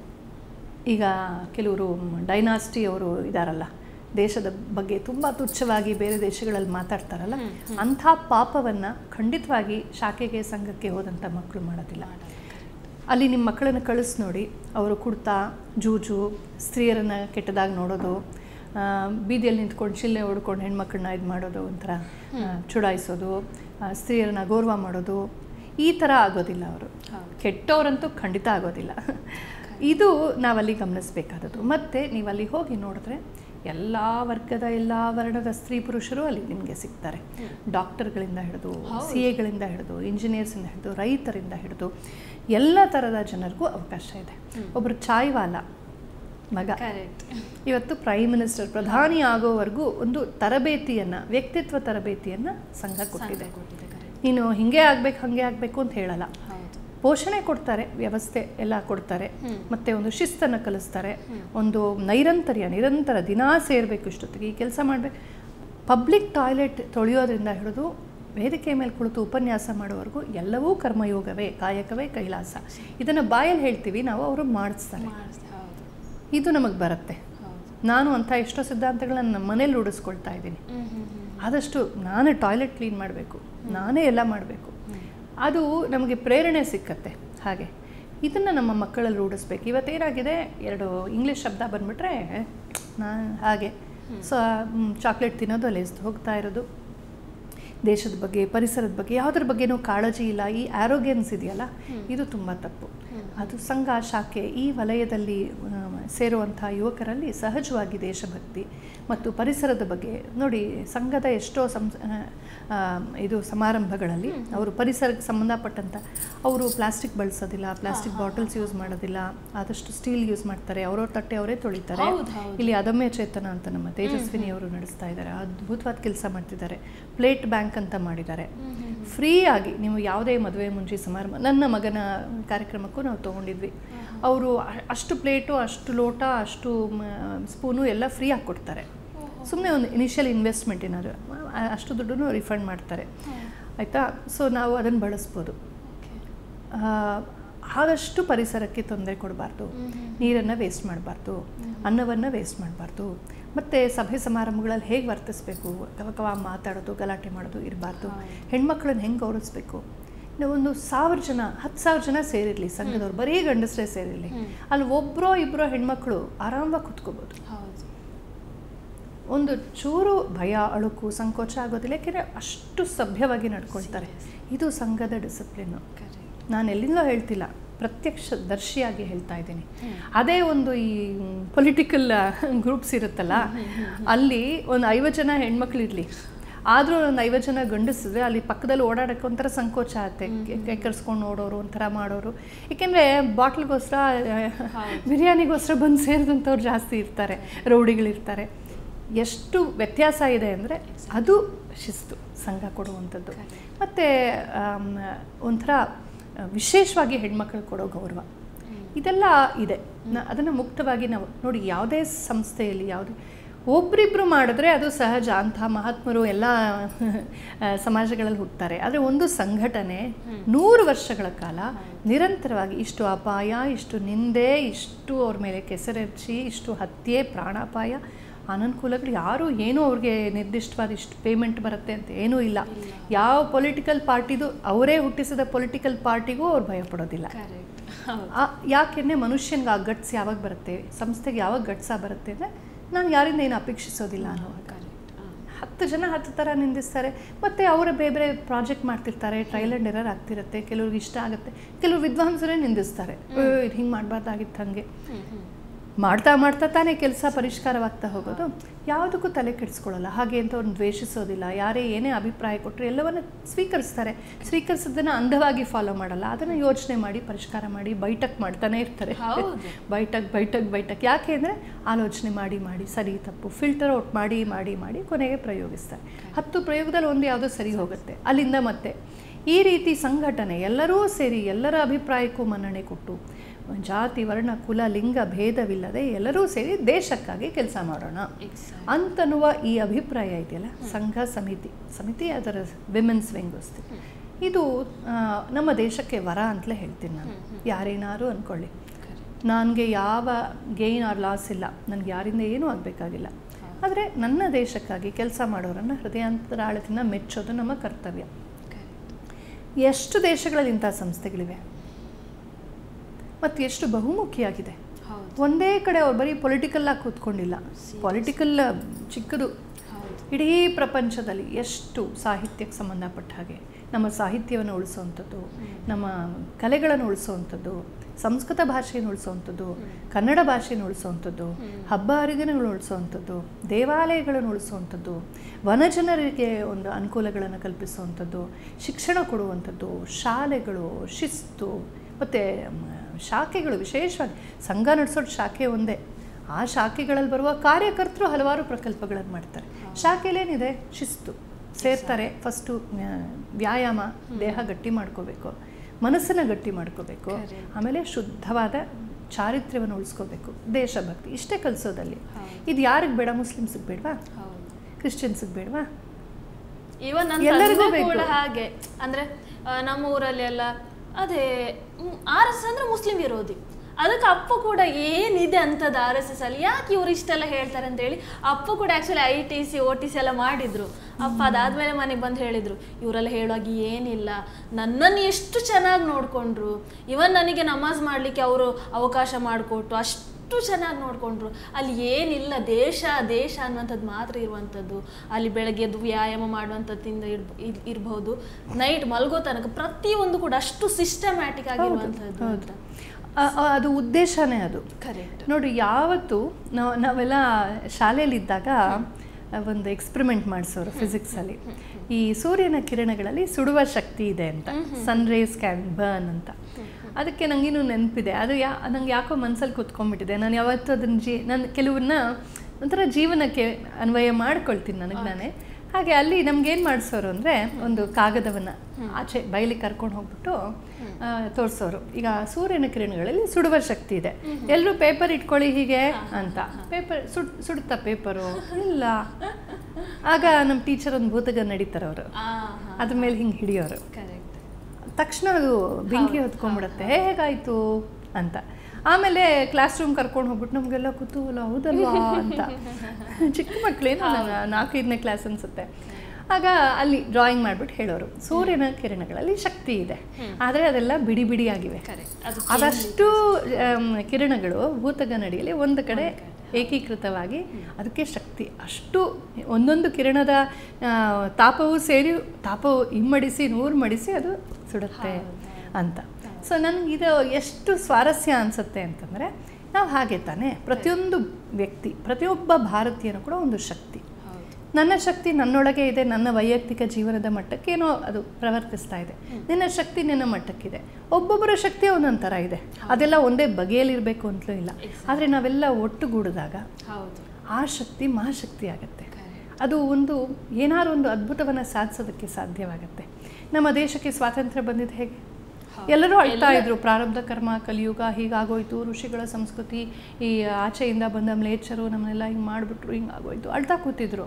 [SPEAKER 2] ಈಗ ಕೆಲವರು ಡೈನಾಸ್ಟಿ ಅವರು ಇದಾರಲ್ಲ ದೇಶದ ಬಗ್ಗೆ ತುಂಬ ತುಚ್ಛವಾಗಿ ಬೇರೆ ದೇಶಗಳಲ್ಲಿ ಮಾತಾಡ್ತಾರಲ್ಲ ಅಂಥ ಪಾಪವನ್ನು ಖಂಡಿತವಾಗಿ ಶಾಖೆಗೆ ಸಂಘಕ್ಕೆ ಹೋದಂಥ ಮಕ್ಕಳು ಮಾಡೋದಿಲ್ಲ ಅಲ್ಲಿ ನಿಮ್ಮ ಮಕ್ಕಳನ್ನು ಕಳಿಸ್ ನೋಡಿ ಅವರು ಕುಡ್ತಾ ಜೂಜು ಸ್ತ್ರೀಯರನ್ನು ಕೆಟ್ಟದಾಗಿ ನೋಡೋದು ಆ, ಬೀದಿಯಲ್ಲಿ ನಿಂತ್ಕೊಂಡು ಶಿಲ್ಲೆ ಹೊಡ್ಕೊಂಡು ಹೆಣ್ಮಕ್ಳನ್ನ ಇದು ಮಾಡೋದು ಒಂಥರ ಆ, ಚುಡಾಯಿಸೋದು ಆ, ಸ್ತ್ರೀಯರನ್ನ ಗೌರವ ಮಾಡೋದು ಈ ಥರ ಆಗೋದಿಲ್ಲ ಅವರು
[SPEAKER 1] ಹೌದು.
[SPEAKER 2] ಕೆಟ್ಟವರಂತೂ ಖಂಡಿತ ಆಗೋದಿಲ್ಲ ಇದು ನಾವಲ್ಲಿ ಗಮನಿಸಬೇಕಾದದ್ದು ಮತ್ತು ನೀವು ಅಲ್ಲಿ ಹೋಗಿ ನೋಡಿದ್ರೆ ಎಲ್ಲ ವರ್ಗದ ಎಲ್ಲ ವರ್ಣದ ಸ್ತ್ರೀ ಪುರುಷರು ಅಲ್ಲಿ ನಿಮಗೆ ಸಿಗ್ತಾರೆ ಡಾಕ್ಟರ್ಗಳಿಂದ ಹಿಡಿದು ಸಿ ಎಗಳಿಂದ ಹಿಡಿದು ಇಂಜಿನಿಯರ್ಸಿಂದ ಹಿಡಿದು ರೈತರಿಂದ ಹಿಡಿದು ಎಲ್ಲ ಥರದ ಜನರಿಗೂ ಅವಕಾಶ ಇದೆ ಒಬ್ಬರು ಚಾಯ್ವಾಲ ಮಗ
[SPEAKER 1] ಕರೆಕ್ಟ್
[SPEAKER 2] ಇವತ್ತು ಪ್ರೈಮ್ ಮಿನಿಸ್ಟರ್ ಪ್ರಧಾನಿ ಆಗೋವರೆಗೂ ಒಂದು ತರಬೇತಿಯನ್ನು ವ್ಯಕ್ತಿತ್ವ ತರಬೇತಿಯನ್ನು ಸಂಘ ಕೊಟ್ಟಿದೆ
[SPEAKER 1] ಕೊಟ್ಟಿದೆ ಕರೆಕ್ಟ್
[SPEAKER 2] ನೀನು ಹಿಂಗೆ ಆಗಬೇಕು ಹಾಗೆ ಆಗಬೇಕು ಅಂತ ಹೇಳಲ್ಲ
[SPEAKER 1] ಹೌದು
[SPEAKER 2] ಪೋಷಣೆ ಕೊಡ್ತಾರೆ ವ್ಯವಸ್ಥೆ ಎಲ್ಲ ಕೊಡ್ತಾರೆ ಮತ್ತೆ ಒಂದು ಶಿಸ್ತನ್ನು ಕಲಿಸ್ತಾರೆ ಒಂದು ನೈರಂತರ್ಯ ನಿರಂತರ ದಿನಾ ಸೇರಬೇಕು ಇಷ್ಟೊತ್ತಿಗೆ ಈ ಕೆಲಸ ಮಾಡಬೇಕು ಪಬ್ಲಿಕ್ ಟಾಯ್ಲೆಟ್ ತೊಳೆಯೋದ್ರಿಂದ ಹಿಡಿದು ವೇದಿಕೆ ಮೇಲೆ ಕುಳಿತು ಉಪನ್ಯಾಸ ಮಾಡೋವರೆಗೂ ಎಲ್ಲವೂ ಕರ್ಮಯೋಗವೇ ಕಾಯಕವೇ ಕೈಲಾಸ ಇದನ್ನು ಬಾಯಲ್ಲಿ ಹೇಳ್ತೀವಿ ನಾವು ಅವರು ಮಾಡಿಸ್ತಾರೆ
[SPEAKER 1] ಮಾಡಿಸ್ದೆ ಹೌದು
[SPEAKER 2] ಇದು ನಮಗೆ ಬರುತ್ತೆ
[SPEAKER 1] ಹೌದು
[SPEAKER 2] ನಾನು ಅಂಥ ಎಷ್ಟೋ ಸಿದ್ಧಾಂತಗಳನ್ನ ನಮ್ಮ ಮನೇಲಿ ರೂಢಿಸ್ಕೊಳ್ತಾ ಇದ್ದೀನಿ
[SPEAKER 1] ಹ್ಮ್ ಹ್ಮ್ ಹ್ಮ್
[SPEAKER 2] ಆದಷ್ಟು ನಾನೇ ಟಾಯ್ಲೆಟ್ ಕ್ಲೀನ್ ಮಾಡಬೇಕು ನಾನೇ ಎಲ್ಲ ಮಾಡಬೇಕು ಅದು ನಮಗೆ ಪ್ರೇರಣೆ ಸಿಕ್ಕತ್ತೆ ಹಾಗೆ ಇದನ್ನು ನಮ್ಮ ಮಕ್ಕಳಲ್ಲಿ ರೂಢಿಸ್ಬೇಕು ಇವತ್ತೇನಾಗಿದೆ ಎರಡು ಇಂಗ್ಲೀಷ್ ಶಬ್ದ ಬಂದ್ಬಿಟ್ರೆ ನಾನು ಹಾಗೆ ಸೊ ಚಾಕ್ಲೇಟ್ ತಿನ್ನೋದು ಅಲ್ಲಿ ಹೋಗ್ತಾ ಇರೋದು ದೇಶದ ಬಗ್ಗೆ ಪರಿಸರದ ಬಗ್ಗೆ ಯಾವುದ್ರ ಬಗ್ಗೆನೂ ಕಾಳಜಿ ಇಲ್ಲ ಈ ಆರೋಗ್ಯನ್ಸ್ ಇದೆಯಲ್ಲ ಇದು ತುಂಬ ತಪ್ಪು ಅದು ಸಂಘ ಶಾಖೆ ಈ ವಲಯದಲ್ಲಿ ಆ, ಸೇರುವಂಥ ಯುವಕರಲ್ಲಿ ಸಹಜವಾಗಿ ದೇಶಭಕ್ತಿ ಮತ್ತು ಪರಿಸರದ ಬಗ್ಗೆ ನೋಡಿ ಸಂಘದ ಎಷ್ಟೋ ಸಂಸ್ ಆ, ಆ, ಇದು ಸಮಾರಂಭಗಳಲ್ಲಿ ಅವರು ಪರಿಸರಕ್ಕೆ ಸಂಬಂಧಪಟ್ಟಂಥ ಅವರು ಪ್ಲಾಸ್ಟಿಕ್ ಬಳಸೋದಿಲ್ಲ ಪ್ಲಾಸ್ಟಿಕ್ ಬಾಟಲ್ಸ್ ಯೂಸ್ ಮಾಡೋದಿಲ್ಲ ಆದಷ್ಟು ಸ್ಟೀಲ್ ಯೂಸ್ ಮಾಡ್ತಾರೆ ಅವರವ್ರ ತಟ್ಟೆ ಅವರೇ ತೊಳಿತಾರೆ
[SPEAKER 1] ಹೌದು, ಹೌದು.
[SPEAKER 2] ಇಲ್ಲಿ ಅದಮ್ಯ ಚೇತನ ಅಂತ ನಮ್ಮ ತೇಜಸ್ವಿನಿ ಅವರು ನಡೆಸ್ತಾ ಇದ್ದಾರೆ ಅದ್ಭುತವಾದ ಕೆಲಸ ಮಾಡ್ತಿದ್ದಾರೆ ಪ್ಲೇಟ್ ಬ್ಯಾಂಕ್ ಅಂತ ಮಾಡಿದ್ದಾರೆ ಫ್ರೀ ಆಗಿ ನೀವು ಯಾವುದೇ ಮದುವೆ ಮುಂಚೆ ಸಮಾರಂಭ ನನ್ನ ಮಗನ ಕಾರ್ಯಕ್ರಮಕ್ಕೂ ನಾವು ತೊಗೊಂಡಿದ್ವಿ ಅವರು ಅಷ್ಟು ಪ್ಲೇಟು ಅಷ್ಟು ಲೋಟ ಅಷ್ಟು ಸ್ಪೂನು ಎಲ್ಲ ಫ್ರೀ ಆಗಿ ಕೊಡ್ತಾರೆ ಸುಮ್ಮನೆ ಒಂದು ಇನಿಷಿಯಲ್ ಇನ್ವೆಸ್ಟ್ಮೆಂಟ್ ಏನಾದ್ರು ಆ- ಅಷ್ಟು ದುಡ್ಡು ರಿಫಂಡ್ ಮಾಡ್ತಾರೆ ಆಯಿತಾ ಸೊ ನಾವು ಅದನ್ನು ಬಳಸ್ಬೋದು ಆ, ಆದಷ್ಟು ಪರಿಸರಕ್ಕೆ ತೊಂದರೆ ಕೊಡಬಾರ್ದು ನೀರನ್ನು ವೇಸ್ಟ್ ಮಾಡಬಾರ್ದು ಅನ್ನವನ್ನು ವೇಸ್ಟ್ ಮಾಡಬಾರ್ದು ಮತ್ತು ಸಭೆ ಸಮಾರಂಭಗಳಲ್ಲಿ ಹೇಗೆ ವರ್ತಿಸ್ಬೇಕು ಕವ ಕವ ಮಾತಾಡೋದು ಗಲಾಟೆ ಮಾಡೋದು ಇರಬಾರ್ದು ಹೆಣ್ಮಕ್ಳನ್ನ ಹೆಂಗೆ ಗೌರವಿಸ್ಬೇಕು ನಾವು ಒಂದು ಸಾವಿರ ಜನ ಹತ್ತು ಸಾವಿರ ಜನ ಸೇರಿರಲಿ ಸಂಘದವ್ರು ಬರೀ ಗಂಡಸರೇ ಸೇರಿರಲಿ ಅಲ್ಲಿ ಒಬ್ಬರೋ ಇಬ್ಬರೋ ಹೆಣ್ಮಕ್ಳು ಆರಾಮವಾಗಿ ಕುತ್ಕೋಬೋದು
[SPEAKER 1] ಹೌದು
[SPEAKER 2] ಒಂದು ಚೂರು ಭಯ ಅಳುಕು ಸಂಕೋಚ ಆಗೋದಿಲ್ಲ ಯಾಕೆಂದರೆ ಅಷ್ಟು ಸಭ್ಯವಾಗಿ ನಡ್ಕೊಳ್ತಾರೆ ಇದು ಸಂಘದ ಡಿಸಿಪ್ಲಿನ್ನು
[SPEAKER 1] ಕರೆಕ್ಟ್
[SPEAKER 2] ನಾನು ಎಲ್ಲಿಂದಲೋ ಹೇಳ್ತಿಲ್ಲ ಪ್ರತ್ಯಕ್ಷ ದರ್ಶಿಯಾಗಿ ಹೇಳ್ತಾ ಇದ್ದೀನಿ ಅದೇ ಒಂದು ಈ ಪೊಲಿಟಿಕಲ್ ಗ್ರೂಪ್ಸ್ ಇರುತ್ತಲ್ಲ ಅಲ್ಲಿ ಒಂದು ಐವತ್ತು ಜನ ಹೆಣ್ಮಕ್ಳು ಇರಲಿ ಆದರೂ ಒಂದು ಐವತ್ತು ಜನ ಗಂಡಸಿದ್ರೆ ಅಲ್ಲಿ ಪಕ್ಕದಲ್ಲಿ ಓಡಾಡೋಕ್ಕೆ ಒಂಥರ ಸಂಕೋಚ ಆಗುತ್ತೆ ಕೈ ಕರ್ಸ್ಕೊಂಡು ನೋಡೋರು ಒಂಥರ ಮಾಡೋರು ಏಕೆಂದರೆ ಬಾಟ್ಲ್ಗೋಸ್ಕರ ಬಿರಿಯಾನಿಗೋಸ್ಕರ ಬಂದು ಸೇರಿದಂಥವ್ರು ಜಾಸ್ತಿ ಇರ್ತಾರೆ ರೌಡಿಗಳಿರ್ತಾರೆ ಎಷ್ಟು ವ್ಯತ್ಯಾಸ ಇದೆ ಅಂದರೆ ಅದು ಶಿಸ್ತು ಸಂಘ ಕೊಡುವಂಥದ್ದು ಮತ್ತು ಒಂಥರ ಆ, ವಿಶೇಷವಾಗಿ ಹೆಣ್ಮಕ್ಳು ಕೊಡೋ ಗೌರವ ಇದೆಲ್ಲ ಇದೆ ನ ಅದನ್ನು ಮುಕ್ತವಾಗಿ ನಾವು ನೋಡಿ ಯಾವುದೇ ಸಂಸ್ಥೆಯಲ್ಲಿ ಯಾವುದೇ ಒಬ್ರಿಬ್ರು ಮಾಡಿದ್ರೆ ಅದು ಸಹಜ ಅಂಥ ಮಹಾತ್ಮರು ಎಲ್ಲ ಆ, ಸಮಾಜಗಳಲ್ಲಿ ಹುಟ್ಟುತ್ತಾರೆ ಆದರೆ ಒಂದು ಸಂಘಟನೆ ನೂರು ವರ್ಷಗಳ ಕಾಲ ನಿರಂತರವಾಗಿ ಇಷ್ಟು ಅಪಾಯ ಇಷ್ಟು ನಿಂದೆ ಇಷ್ಟು ಅವ್ರ ಮೇಲೆ ಕೆಸರೆರ್ಚಿ ಇಷ್ಟು ಹತ್ಯೆ ಪ್ರಾಣಾಪಾಯ ಅನನುಕೂಲಗಳು ಯಾರೂ ಏನೂ ಅವ್ರಿಗೆ ನಿರ್ದಿಷ್ಟವಾದ ಇಷ್ಟು ಪೇಮೆಂಟ್ ಬರುತ್ತೆ ಅಂತ ಏನೂ ಇಲ್ಲ ಯಾವ ಪೊಲಿಟಿಕಲ್ ಪಾರ್ಟಿದು ಅವರೇ ಹುಟ್ಟಿಸಿದ ಪೊಲಿಟಿಕಲ್ ಪಾರ್ಟಿಗೂ ಅವ್ರು ಭಯಪಡೋದಿಲ್ಲ
[SPEAKER 1] ಕರೆಕ್ಟ್ ಹೌದು
[SPEAKER 2] ಆ ಯಾಕೆಂದರೆ ಮನುಷ್ಯನಿಗೆ ಆ ಗಟ್ಸ್ ಯಾವಾಗ ಬರುತ್ತೆ ಸಂಸ್ಥೆಗೆ ಯಾವಾಗ ಗಟ್ಸ ಬರುತ್ತೆ ಅಂದರೆ ನಾನು ಯಾರಿಂದ ಏನು ಅಪೇಕ್ಷಿಸೋದಿಲ್ಲ ಅನ್ನುವಾಗ
[SPEAKER 1] ಕರೆಕ್ಟ್
[SPEAKER 2] ಹತ್ತು ಜನ ಹತ್ತು ಥರ ನಿಂದಿಸ್ತಾರೆ ಮತ್ತು ಅವರ ಬೇರೆ ಬೇರೆ ಪ್ರಾಜೆಕ್ಟ್ ಮಾಡ್ತಿರ್ತಾರೆ ಟ್ರೈಲ್ ಆ್ಯಂಡ್ ಎರರ್ ಆಗ್ತಿರುತ್ತೆ ಕೆಲವ್ರಿಗೆ ಇಷ್ಟ ಆಗುತ್ತೆ ಕೆಲವರು ವಿದ್ವಾಂಸರೇ ನಿಂದಿಸ್ತಾರೆ ಇದು ಹಿಂಗೆ ಮಾಡಬಾರ್ದಾಗಿತ್ತು ಹಾಗೆ ಮಾಡ್ತಾ ಮಾಡ್ತಾ ತಾನೇ ಕೆಲಸ ಪರಿಷ್ಕಾರವಾಗ್ತಾ ಹೋಗೋದು ಯಾವುದಕ್ಕೂ ತಲೆ ಕೆಡಿಸ್ಕೊಳ್ಳಲ್ಲ ಹಾಗೆ ಅಂತ ಅವ್ರನ್ನ ದ್ವೇಷಿಸೋದಿಲ್ಲ ಯಾರೇ ಏನೇ ಅಭಿಪ್ರಾಯ ಕೊಟ್ಟರು ಎಲ್ಲವನ್ನು ಸ್ವೀಕರಿಸ್ತಾರೆ ಸ್ವೀಕರಿಸೋದನ್ನು ಅಂಧವಾಗಿ ಫಾಲೋ ಮಾಡಲ್ಲ ಅದನ್ನು ಯೋಚನೆ ಮಾಡಿ ಪರಿಷ್ಕಾರ ಮಾಡಿ ಬೈಟಕ್ ಮಾಡ್ತಾನೆ ಇರ್ತಾರೆ
[SPEAKER 1] ಹೌದು.
[SPEAKER 2] ಬೈಟಕ್ ಬೈಟಕ್ ಬೈಟಕ್ ಯಾಕೆ ಅಂದರೆ ಆಲೋಚನೆ ಮಾಡಿ ಮಾಡಿ ಸರಿ ತಪ್ಪು ಫಿಲ್ಟರ್ ಔಟ್ ಮಾಡಿ ಮಾಡಿ ಮಾಡಿ ಕೊನೆಗೆ ಪ್ರಯೋಗಿಸ್ತಾರೆ ಹತ್ತು ಪ್ರಯೋಗದಲ್ಲಿ ಒಂದು ಯಾವುದೋ ಸರಿ ಹೋಗುತ್ತೆ ಅಲ್ಲಿಂದ ಮತ್ತೆ ಈ ರೀತಿ ಸಂಘಟನೆ ಎಲ್ಲರೂ ಸೇರಿ ಎಲ್ಲರ ಅಭಿಪ್ರಾಯಕ್ಕೂ ಮನ್ನಣೆ ಕೊಟ್ಟು ಜಾತಿ ವರ್ಣ ಕುಲ ಲಿಂಗ ಭೇದವಿಲ್ಲದೆ ಎಲ್ಲರೂ ಸೇರಿ ದೇಶಕ್ಕಾಗಿ ಕೆಲಸ ಮಾಡೋಣ ಅಂತನ್ನುವ ಈ ಅಭಿಪ್ರಾಯ ಇದೆಯಲ್ಲ ಸಂಘ ಸಮಿತಿ ಸಮಿತಿ ಅದರ ವಿಮೆನ್ಸ್ ವಿಂಗ್ ವಸ್ತಿ ಇದು ಆ, ನಮ್ಮ ದೇಶಕ್ಕೆ ವರ ಅಂತಲೇ ಹೇಳ್ತೀನಿ ನಾನು ಯಾರೇನಾರು ಅಂದ್ಕೊಳ್ಳಿ ನನಗೆ ಯಾವ ಗೇನ್ ಆರ್ ಲಾಸ್ ಇಲ್ಲ ನನಗೆ ಯಾರಿಂದ ಏನೂ ಆಗಬೇಕಾಗಿಲ್ಲ ಆದರೆ ನನ್ನ ದೇಶಕ್ಕಾಗಿ ಕೆಲಸ ಮಾಡೋರನ್ನು ಹೃದಯಾಂತರಾಳದಿಂದ ಮೆಚ್ಚೋದು ನಮ್ಮ ಕರ್ತವ್ಯ ಎಷ್ಟು ದೇಶಗಳಲ್ಲಿ ಇಂಥ ಸಂಸ್ಥೆಗಳಿವೆ ಮತ್ತು ಎಷ್ಟು ಬಹುಮುಖಿಯಾಗಿದೆ
[SPEAKER 1] ಹೌದು
[SPEAKER 2] ಒಂದೇ ಕಡೆ ಅವ್ರು ಬರೀ ಪೊಲಿಟಿಕಲ್ಲಾಗಿ ಕೂತ್ಕೊಂಡಿಲ್ಲ ಪೊಲಿಟಿಕಲ್ ಚಿಕ್ಕದು
[SPEAKER 1] ಹೌದು
[SPEAKER 2] ಇಡೀ ಪ್ರಪಂಚದಲ್ಲಿ ಎಷ್ಟು ಸಾಹಿತ್ಯಕ್ಕೆ ಸಂಬಂಧಪಟ್ಟ ಹಾಗೆ ನಮ್ಮ ಸಾಹಿತ್ಯವನ್ನು ಉಳಿಸೋವಂಥದ್ದು ನಮ್ಮ ಕಲೆಗಳನ್ನು ಉಳಿಸೋವಂಥದ್ದು ಸಂಸ್ಕೃತ ಭಾಷೆಯನ್ನು ಉಳಿಸೋವಂಥದ್ದು ಕನ್ನಡ ಭಾಷೆಯನ್ನು ಉಳಿಸೋವಂಥದ್ದು ಹಬ್ಬ ಹರಿದಿನಗಳನ್ನು ಉಳಿಸೋವಂಥದ್ದು ದೇವಾಲಯಗಳನ್ನು ಉಳಿಸೋವಂಥದ್ದು ವನಜನರಿಗೆ ಒಂದು ಅನುಕೂಲಗಳನ್ನು ಕಲ್ಪಿಸುವಂಥದ್ದು ಶಿಕ್ಷಣ ಕೊಡುವಂಥದ್ದು ಶಾಲೆಗಳು ಶಿಸ್ತು ಮತ್ತು ಶಾಖೆಗಳು ವಿಶೇಷವಾಗಿ ಸಂಘ ನಡೆಸೋದು ಶಾಖೆ ಒಂದೇ ಆ ಶಾಖೆಗಳಲ್ಲಿ ಬರುವ ಕಾರ್ಯಕರ್ತರು ಹಲವಾರು ಪ್ರಕಲ್ಪಗಳನ್ನು ಮಾಡ್ತಾರೆ ಶಾಖೆಲೇನಿದೆ ಶಿಸ್ತು ಸೇರ್ತಾರೆ ಫಸ್ಟು ವ್ಯಾಯಾಮ ದೇಹ ಗಟ್ಟಿ ಮಾಡ್ಕೋಬೇಕು ಮನಸ್ಸನ್ನು ಗಟ್ಟಿ ಮಾಡ್ಕೋಬೇಕು
[SPEAKER 1] Correct.
[SPEAKER 2] ಆಮೇಲೆ ಶುದ್ಧವಾದ ಚಾರಿತ್ರ್ಯವನ್ನು ಉಳಿಸ್ಕೋಬೇಕು ದೇಶಭಕ್ತಿ ಇಷ್ಟೇ ಕಲಿಸೋದಲ್ಲಿ
[SPEAKER 1] ಹೌದು.
[SPEAKER 2] ಇದು ಯಾರಿಗೆ ಬೇಡ ಮುಸ್ಲಿಮ್ಸಿಗೆ ಬೇಡವಾ
[SPEAKER 1] ಹೌದು
[SPEAKER 2] ಕ್ರಿಶ್ಚಿಯನ್ಸಿಗೆ ಬೇಡವಾ
[SPEAKER 1] ಇವನ್ ನನ್ನ
[SPEAKER 2] ಎಲ್ಲರಿಗೂ
[SPEAKER 1] ತಂದೆ
[SPEAKER 2] ಬೇಕು.
[SPEAKER 1] ಕೂಡ ಹಾಗೆ ಅಂದ್ರೆ ಆ, ನಮ್ಮ ಊರಲ್ಲಿ ಎಲ್ಲ ಅದೇ ಆರ್ ಎಸ್ ಅಂದ್ರೆ ಮುಸ್ಲಿಂ ವಿರೋಧಿ ಅದಕ್ಕೆ ಅಪ್ಪ ಕೂಡ ಏನಿದೆ ಅಂತದ್ದು ಆರ್ ಎಸ್ ಎಸ್ ಅಲ್ಲಿ ಯಾಕೆ ಇವ್ರು ಇಷ್ಟೆಲ್ಲ ಹೇಳ್ತಾರೆ ಅಂತ ಹೇಳಿ ಅಪ್ಪ ಕೂಡ actually I T C O T C ಎಲ್ಲ ಮಾಡಿದ್ರು ಅಪ್ಪ ಅದಾದ್ಮೇಲೆ ಮನೆಗೆ ಬಂದು ಹೇಳಿದ್ರು ಇವರೆಲ್ಲ ಹೇಳುವಾಗ ಏನಿಲ್ಲ ನನ್ನನ್ನು ಎಷ್ಟು ಚೆನ್ನಾಗಿ ನೋಡ್ಕೊಂಡ್ರು ಇವನ್ ನನಗೆ ನಮಾಜ್ ಮಾಡ್ಲಿಕ್ಕೆ ಅವರು ಅವಕಾಶ ಮಾಡಿಕೊಟ್ಟು ಅಷ್ಟು ಅಷ್ಟು ಚೆನ್ನಾಗಿ ನೋಡಿಕೊಂಡ್ರು ಅಲ್ಲಿ ಏನಿಲ್ಲ ದೇಶ ದೇಶ ಅನ್ನುವಂಥದ್ದು ಮಾತ್ರ ಇರುವಂಥದ್ದು ಅಲ್ಲಿ ಬೆಳಗ್ಗೆ ಎದ್ದು ವ್ಯಾಯಾಮ ಮಾಡುವಂಥದ್ದಿಂದ ಇರ್ಬ ಇರ್- ಇರ್ಬೋದು ನೈಟ್ ಮಲ್ಗೋ ತನಕ ಪ್ರತಿಯೊಂದು ಕೂಡ ಅಷ್ಟು ಸಿಸ್ಟಮ್ಯಾಟಿಕ್ ಆಗಿರುವಂಥದ್ದು ಅಂತ
[SPEAKER 2] ಆ- ಆ- ಅದು ಉದ್ದೇಶನೇ ಅದು
[SPEAKER 1] ಕರೆಕ್ಟ್
[SPEAKER 2] ನೋಡಿ ಯಾವತ್ತು ನಾವು ನಾವೆಲ್ಲ ಶಾಲೆಯಲ್ಲಿದ್ದಾಗ ಒಂದು ಎಕ್ಸ್ಪೆರಿಮೆಂಟ್ ಮಾಡಿಸೋರು ಫಿಸಿಕ್ಸಲ್ಲಿ ಈ ಸೂರ್ಯನ ಕಿರಣಗಳಲ್ಲಿ ಸುಡುವ ಶಕ್ತಿ ಇದೆ ಅಂತ ಸನ್ ರೇಸ್ ಕ್ಯಾನ್ ಬರ್ನ್ ಅಂತ ಅದಕ್ಕೆ ನನಗಿನ್ನೂ ನೆನಪಿದೆ ಅದು ಯಾ ನಂಗೆ ಯಾಕೋ ಮನಸ್ಸಲ್ಲಿ ಕೂತ್ಕೊಂಡ್ಬಿಟ್ಟಿದೆ ನಾನು ಯಾವತ್ತೂ ಅದನ್ನ ಜೀ ನಾನು ಕೆಲವನ್ನ ಒಂಥರ ಜೀವನಕ್ಕೆ ಅನ್ವಯ ಮಾಡ್ಕೊಳ್ತೀನಿ ನನಗೆ ನಾನೇ ಹಾಗೆ ಅಲ್ಲಿ ನಮ್ಗೇನು ಮಾಡಿಸೋರು ಅಂದರೆ ಒಂದು ಕಾಗದವನ್ನು ಆಚೆ ಬಯಲಿಗೆ ಕರ್ಕೊಂಡು ಹೋಗ್ಬಿಟ್ಟು ಆ, ತೋರ್ಸೋರು ಈಗ ಸೂರ್ಯನ ಕಿರಣಗಳಲ್ಲಿ ಸುಡುವ ಶಕ್ತಿ ಇದೆ ಎಲ್ಲರೂ ಪೇಪರ್ ಇಟ್ಕೊಳ್ಳಿ ಹೀಗೆ ಅಂತ ಪೇಪರ್ ಸುಡ್ ಸುಡುತ್ತಾ ಪೇಪರು ಇಲ್ಲ ಆಗ ನಮ್ಮ ಟೀಚರ್ ಒಂದು ಭೂತಗ ನಡೀತಾರೆ ಅವರು ಅದ್ರ ಮೇಲೆ ಹಿಂಗೆ ಹಿಡಿಯೋರು
[SPEAKER 1] ಕರೆಕ್ಟ್
[SPEAKER 2] ತಕ್ಷಣ ಅದು ಬೆಂಕಿ ಹೊತ್ಕೊಂಡ್ಬಿಡುತ್ತೆ ಹೇಗಾಯ್ತು ಅಂತ ಆಮೇಲೆ ಕ್ಲಾಸ್ ರೂಮ್ ಕರ್ಕೊಂಡು ಹೋಗ್ಬಿಟ್ಟು ನಮಗೆಲ್ಲ ಕುತೂಹಲ ಹೌದಲ್ವಾ ಅಂತ ಚಿಕ್ಕ ಮಕ್ಕಳೇನು ನಾಲ್ಕೈದನೇ ಕ್ಲಾಸ್ ಅನ್ಸುತ್ತೆ ಆಗ ಅಲ್ಲಿ ಡ್ರಾಯಿಂಗ್ ಮಾಡ್ಬಿಟ್ಟು ಹೇಳೋರು ಸೂರ್ಯನ ಕಿರಣಗಳಲ್ಲಿ ಶಕ್ತಿ ಇದೆ ಆದರೆ ಅದೆಲ್ಲ ಬಿಡಿ ಬಿಡಿಯಾಗಿವೆ
[SPEAKER 1] ಕರೆಕ್ಟ್ ಅದು
[SPEAKER 2] ಅದಷ್ಟು ಆಮ್, ಕಿರಣಗಳು ಭೂತಗನ್ನಡಿಯಲ್ಲಿ ಒಂದು ಕಡೆ ಏಕೀಕೃತವಾಗಿ ಅದಕ್ಕೆ ಶಕ್ತಿ ಅಷ್ಟು ಒಂದೊಂದು ಕಿರಣದ ಆ, ತಾಪವು ಸೇರಿ ತಾಪವು ಇಮ್ಮಡಿಸಿ ನೂರು ಮಡಿಸಿ ಅದು ಸುಡುತ್ತೆ ಅಂತ ಸೊ ನನಗೆ ಇದು ಎಷ್ಟು ಸ್ವಾರಸ್ಯ ಅನಿಸುತ್ತೆ ಅಂತಂದರೆ ನಾವು ಹಾಗೆ ತಾನೇ ಪ್ರತಿಯೊಂದು ವ್ಯಕ್ತಿ ಪ್ರತಿಯೊಬ್ಬ ಭಾರತೀಯನು ಕೂಡ ಒಂದು ಶಕ್ತಿ
[SPEAKER 1] ಹೌದು
[SPEAKER 2] ನನ್ನ ಶಕ್ತಿ ನನ್ನೊಳಗೆ ಇದೆ ನನ್ನ ವೈಯಕ್ತಿಕ ಜೀವನದ ಮಟ್ಟಕ್ಕೇನೋ ಅದು ಪ್ರವರ್ತಿಸ್ತಾ ಇದೆ ನಿನ್ನ ಶಕ್ತಿ ನಿನ್ನ ಮಟ್ಟಕ್ಕಿದೆ ಒಬ್ಬೊಬ್ಬರ ಶಕ್ತಿ ಒಂದೊಂದು ಥರ ಇದೆ ಅದೆಲ್ಲ ಒಂದೇ ಬಗೆಯಲ್ಲಿರಬೇಕು ಅಂತಲೂ ಇಲ್ಲ ಆದರೆ ನಾವೆಲ್ಲ ಒಟ್ಟುಗೂಡಿದಾಗ
[SPEAKER 1] ಹೌದು
[SPEAKER 2] ಆ ಶಕ್ತಿ ಮಹಾಶಕ್ತಿ ಆಗುತ್ತೆ
[SPEAKER 1] ಕರೆಕ್ಟ್
[SPEAKER 2] ಅದು ಒಂದು ಏನಾದ್ರು ಒಂದು ಅದ್ಭುತವನ್ನು ಸಾಧಿಸೋದಕ್ಕೆ ಸಾಧ್ಯವಾಗುತ್ತೆ ನಮ್ಮ ದೇಶಕ್ಕೆ ಸ್ವಾತಂತ್ರ್ಯ ಬಂದಿದ್ದು ಹೇಗೆ ಎಲ್ಲರೂ ಅಳ್ತಾ ಇದ್ರು ಪ್ರಾರಬ್ಧ ಕರ್ಮ ಕಲಿಯುಗ ಹೀಗಾಗೋಯ್ತು ಋಷಿಗಳ ಸಂಸ್ಕೃತಿ ಈ ಆಚೆಯಿಂದ ಬಂದ ಮ್ಲೇಚ್ಛರು ನಮ್ಮನ್ನೆಲ್ಲ ಹಿಂಗೆ ಮಾಡಿಬಿಟ್ರು ಹಿಂಗಾಗೋಯ್ತು ಅಳ್ತಾ ಕೂತಿದ್ರು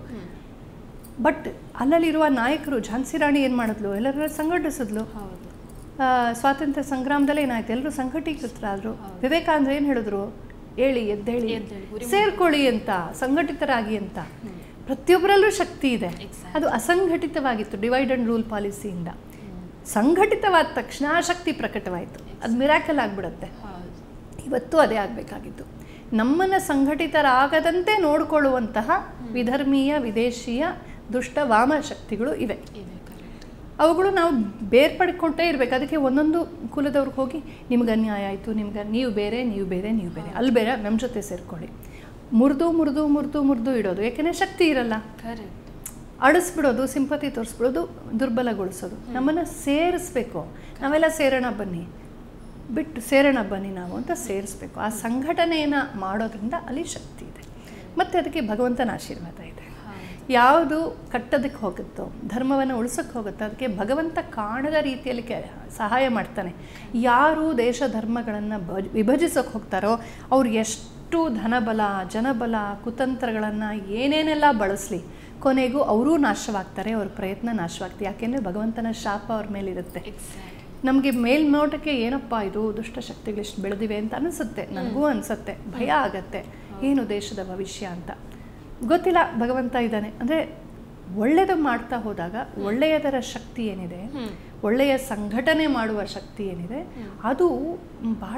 [SPEAKER 2] ಬಟ್ ಅಲ್ಲಲ್ಲಿರುವ ನಾಯಕರು ಝಾನ್ಸಿ ರಾಣಿ ಏನು ಮಾಡಿದ್ಲು ಎಲ್ಲರ ಸಂಘಟಿಸಿದ್ಲು
[SPEAKER 1] ಹೌದು
[SPEAKER 2] ಆ, ಸ್ವಾತಂತ್ರ್ಯ ಸಂಗ್ರಾಮದಲ್ಲಿ ಏನಾಯ್ತು ಎಲ್ಲರೂ ಸಂಘಟೀಕೃತರಾದರು ವಿವೇಕಾನಂದ್ರ ಏನು ಹೇಳಿದ್ರು ಹೇಳಿ ಎದ್ದೇಳಿ
[SPEAKER 1] ಎದ್ದೇಳಿ, ಗುರಿ
[SPEAKER 2] ಸೇರ್ಕೊಳ್ಳಿ ಅಂತ ಸಂಘಟಿತರಾಗಿ ಅಂತ ಪ್ರತಿಯೊಬ್ಬರಲ್ಲೂ ಶಕ್ತಿ ಇದೆ
[SPEAKER 1] Exactly.
[SPEAKER 2] ಅದು ಅಸಂಘಟಿತವಾಗಿತ್ತು ಡಿವೈಡ್ ಅಂಡ್ ರೂಲ್ ಪಾಲಿಸಿಯಿಂದ ಸಂಘಟಿತವಾದ ತಕ್ಷಣ ಆ ಶಕ್ತಿ ಪ್ರಕಟವಾಯಿತು ಅದು ಮಿರಾಕಲ್ ಆಗಿಬಿಡುತ್ತೆ
[SPEAKER 1] ಹೌದು
[SPEAKER 2] ಇವತ್ತು ಅದೇ ಆಗಬೇಕಾಗಿತ್ತು ನಮ್ಮನ್ನು ಸಂಘಟಿತರಾಗದಂತೆ ನೋಡಿಕೊಳ್ಳುವಂತಹ ವಿಧರ್ಮೀಯ ವಿದೇಶೀಯ ದುಷ್ಟ ವಾಮ ಶಕ್ತಿಗಳು ಇವೆ
[SPEAKER 1] ಇವೆ ಕರೆಕ್ಟ್
[SPEAKER 2] ಅವುಗಳು ನಾವು ಬೇರ್ಪಡ್ಕೊಂಡೇ ಇರಬೇಕು ಅದಕ್ಕೆ ಒಂದೊಂದು ಕುಲದವ್ರಿಗೆ ಹೋಗಿ ನಿಮ್ಗೆ ಅನ್ಯಾಯ ಆಯಿತು ನಿಮ್ಗೆ ನೀವು ಬೇರೆ ನೀವು ಬೇರೆ ನೀವು ಬೇರೆ ಅಲ್ಲಿ ಬೇರೆ ನಮ್ಮ ಜೊತೆ ಸೇರ್ಕೊಳ್ಳಿ ಮುರಿದು ಮುರಿದು ಮುರಿದು ಮುರಿದು ಇಡೋದು ಯಾಕೆಂದರೆ ಶಕ್ತಿ ಇರಲ್ಲ
[SPEAKER 1] ಕರೆಕ್ಟ್
[SPEAKER 2] ಅಳಿಸ್ಬಿಡೋದು ಸಿಂಪತಿ ತೋರಿಸ್ಬಿಡೋದು ದುರ್ಬಲಗೊಳಿಸೋದು ನಮ್ಮನ್ನು ಸೇರಿಸ್ಬೇಕು ನಾವೆಲ್ಲ ಸೇರೋಣ ಬನ್ನಿ ಬಿಟ್ಟು ಸೇರೋಣ ಬನ್ನಿ ನಾವು ಅಂತ ಸೇರಿಸ್ಬೇಕು ಆ ಸಂಘಟನೆಯನ್ನು ಮಾಡೋದ್ರಿಂದ ಅಲ್ಲಿ ಶಕ್ತಿ ಇದೆ ಮತ್ತು ಅದಕ್ಕೆ ಭಗವಂತನ ಆಶೀರ್ವಾದ ಇದೆ ಯಾವುದು ಕಟ್ಟೋದಕ್ಕೆ ಹೋಗುತ್ತೋ ಧರ್ಮವನ್ನು ಉಳಿಸೋಕ್ಕೆ ಹೋಗುತ್ತೋ ಅದಕ್ಕೆ ಭಗವಂತ ಕಾಣದ ರೀತಿಯಲ್ಲಿ ಕೆ ಸಹಾಯ ಮಾಡ್ತಾನೆ ಯಾರು ದೇಶ ಧರ್ಮಗಳನ್ನು ಬ ವಿಭಜಿಸೋಕೆ ಹೋಗ್ತಾರೋ ಅವ್ರು ಎಷ್ಟು ಧನಬಲ ಜನಬಲ ಕುತಂತ್ರಗಳನ್ನು ಏನೇನೆಲ್ಲ ಬಳಸಲಿ ಕೊನೆಗೂ ಅವರೂ ನಾಶವಾಗ್ತಾರೆ ಅವ್ರ ಪ್ರಯತ್ನ ನಾಶವಾಗ್ತದೆ ಯಾಕೆಂದರೆ ಭಗವಂತನ ಶಾಪ ಅವ್ರ ಮೇಲಿರುತ್ತೆ
[SPEAKER 1] ಎಕ್ಸಾಕ್ಟ್
[SPEAKER 2] ನಮಗೆ ಮೇಲ್ನೋಟಕ್ಕೆ ಏನಪ್ಪ ಇದು ದುಷ್ಟ ಶಕ್ತಿಗಳಿಷ್ಟು ಬೆಳೆದಿವೆ ಅಂತ ಅನಿಸುತ್ತೆ ನನಗೂ ಅನಿಸುತ್ತೆ ಭಯ ಆಗತ್ತೆ ಏನು ದೇಶದ ಭವಿಷ್ಯ ಅಂತ ಗೊತ್ತಿಲ್ಲ ಭಗವಂತ ಇದ್ದಾನೆ ಅಂದರೆ ಒಳ್ಳೆಯದು ಮಾಡ್ತಾ ಹೋದಾಗ ಒಳ್ಳೆಯದರ ಶಕ್ತಿ ಏನಿದೆ ಒಳ್ಳೆಯ ಸಂಘಟನೆ ಮಾಡುವ ಶಕ್ತಿ ಏನಿದೆ ಅದು ಬಹಳ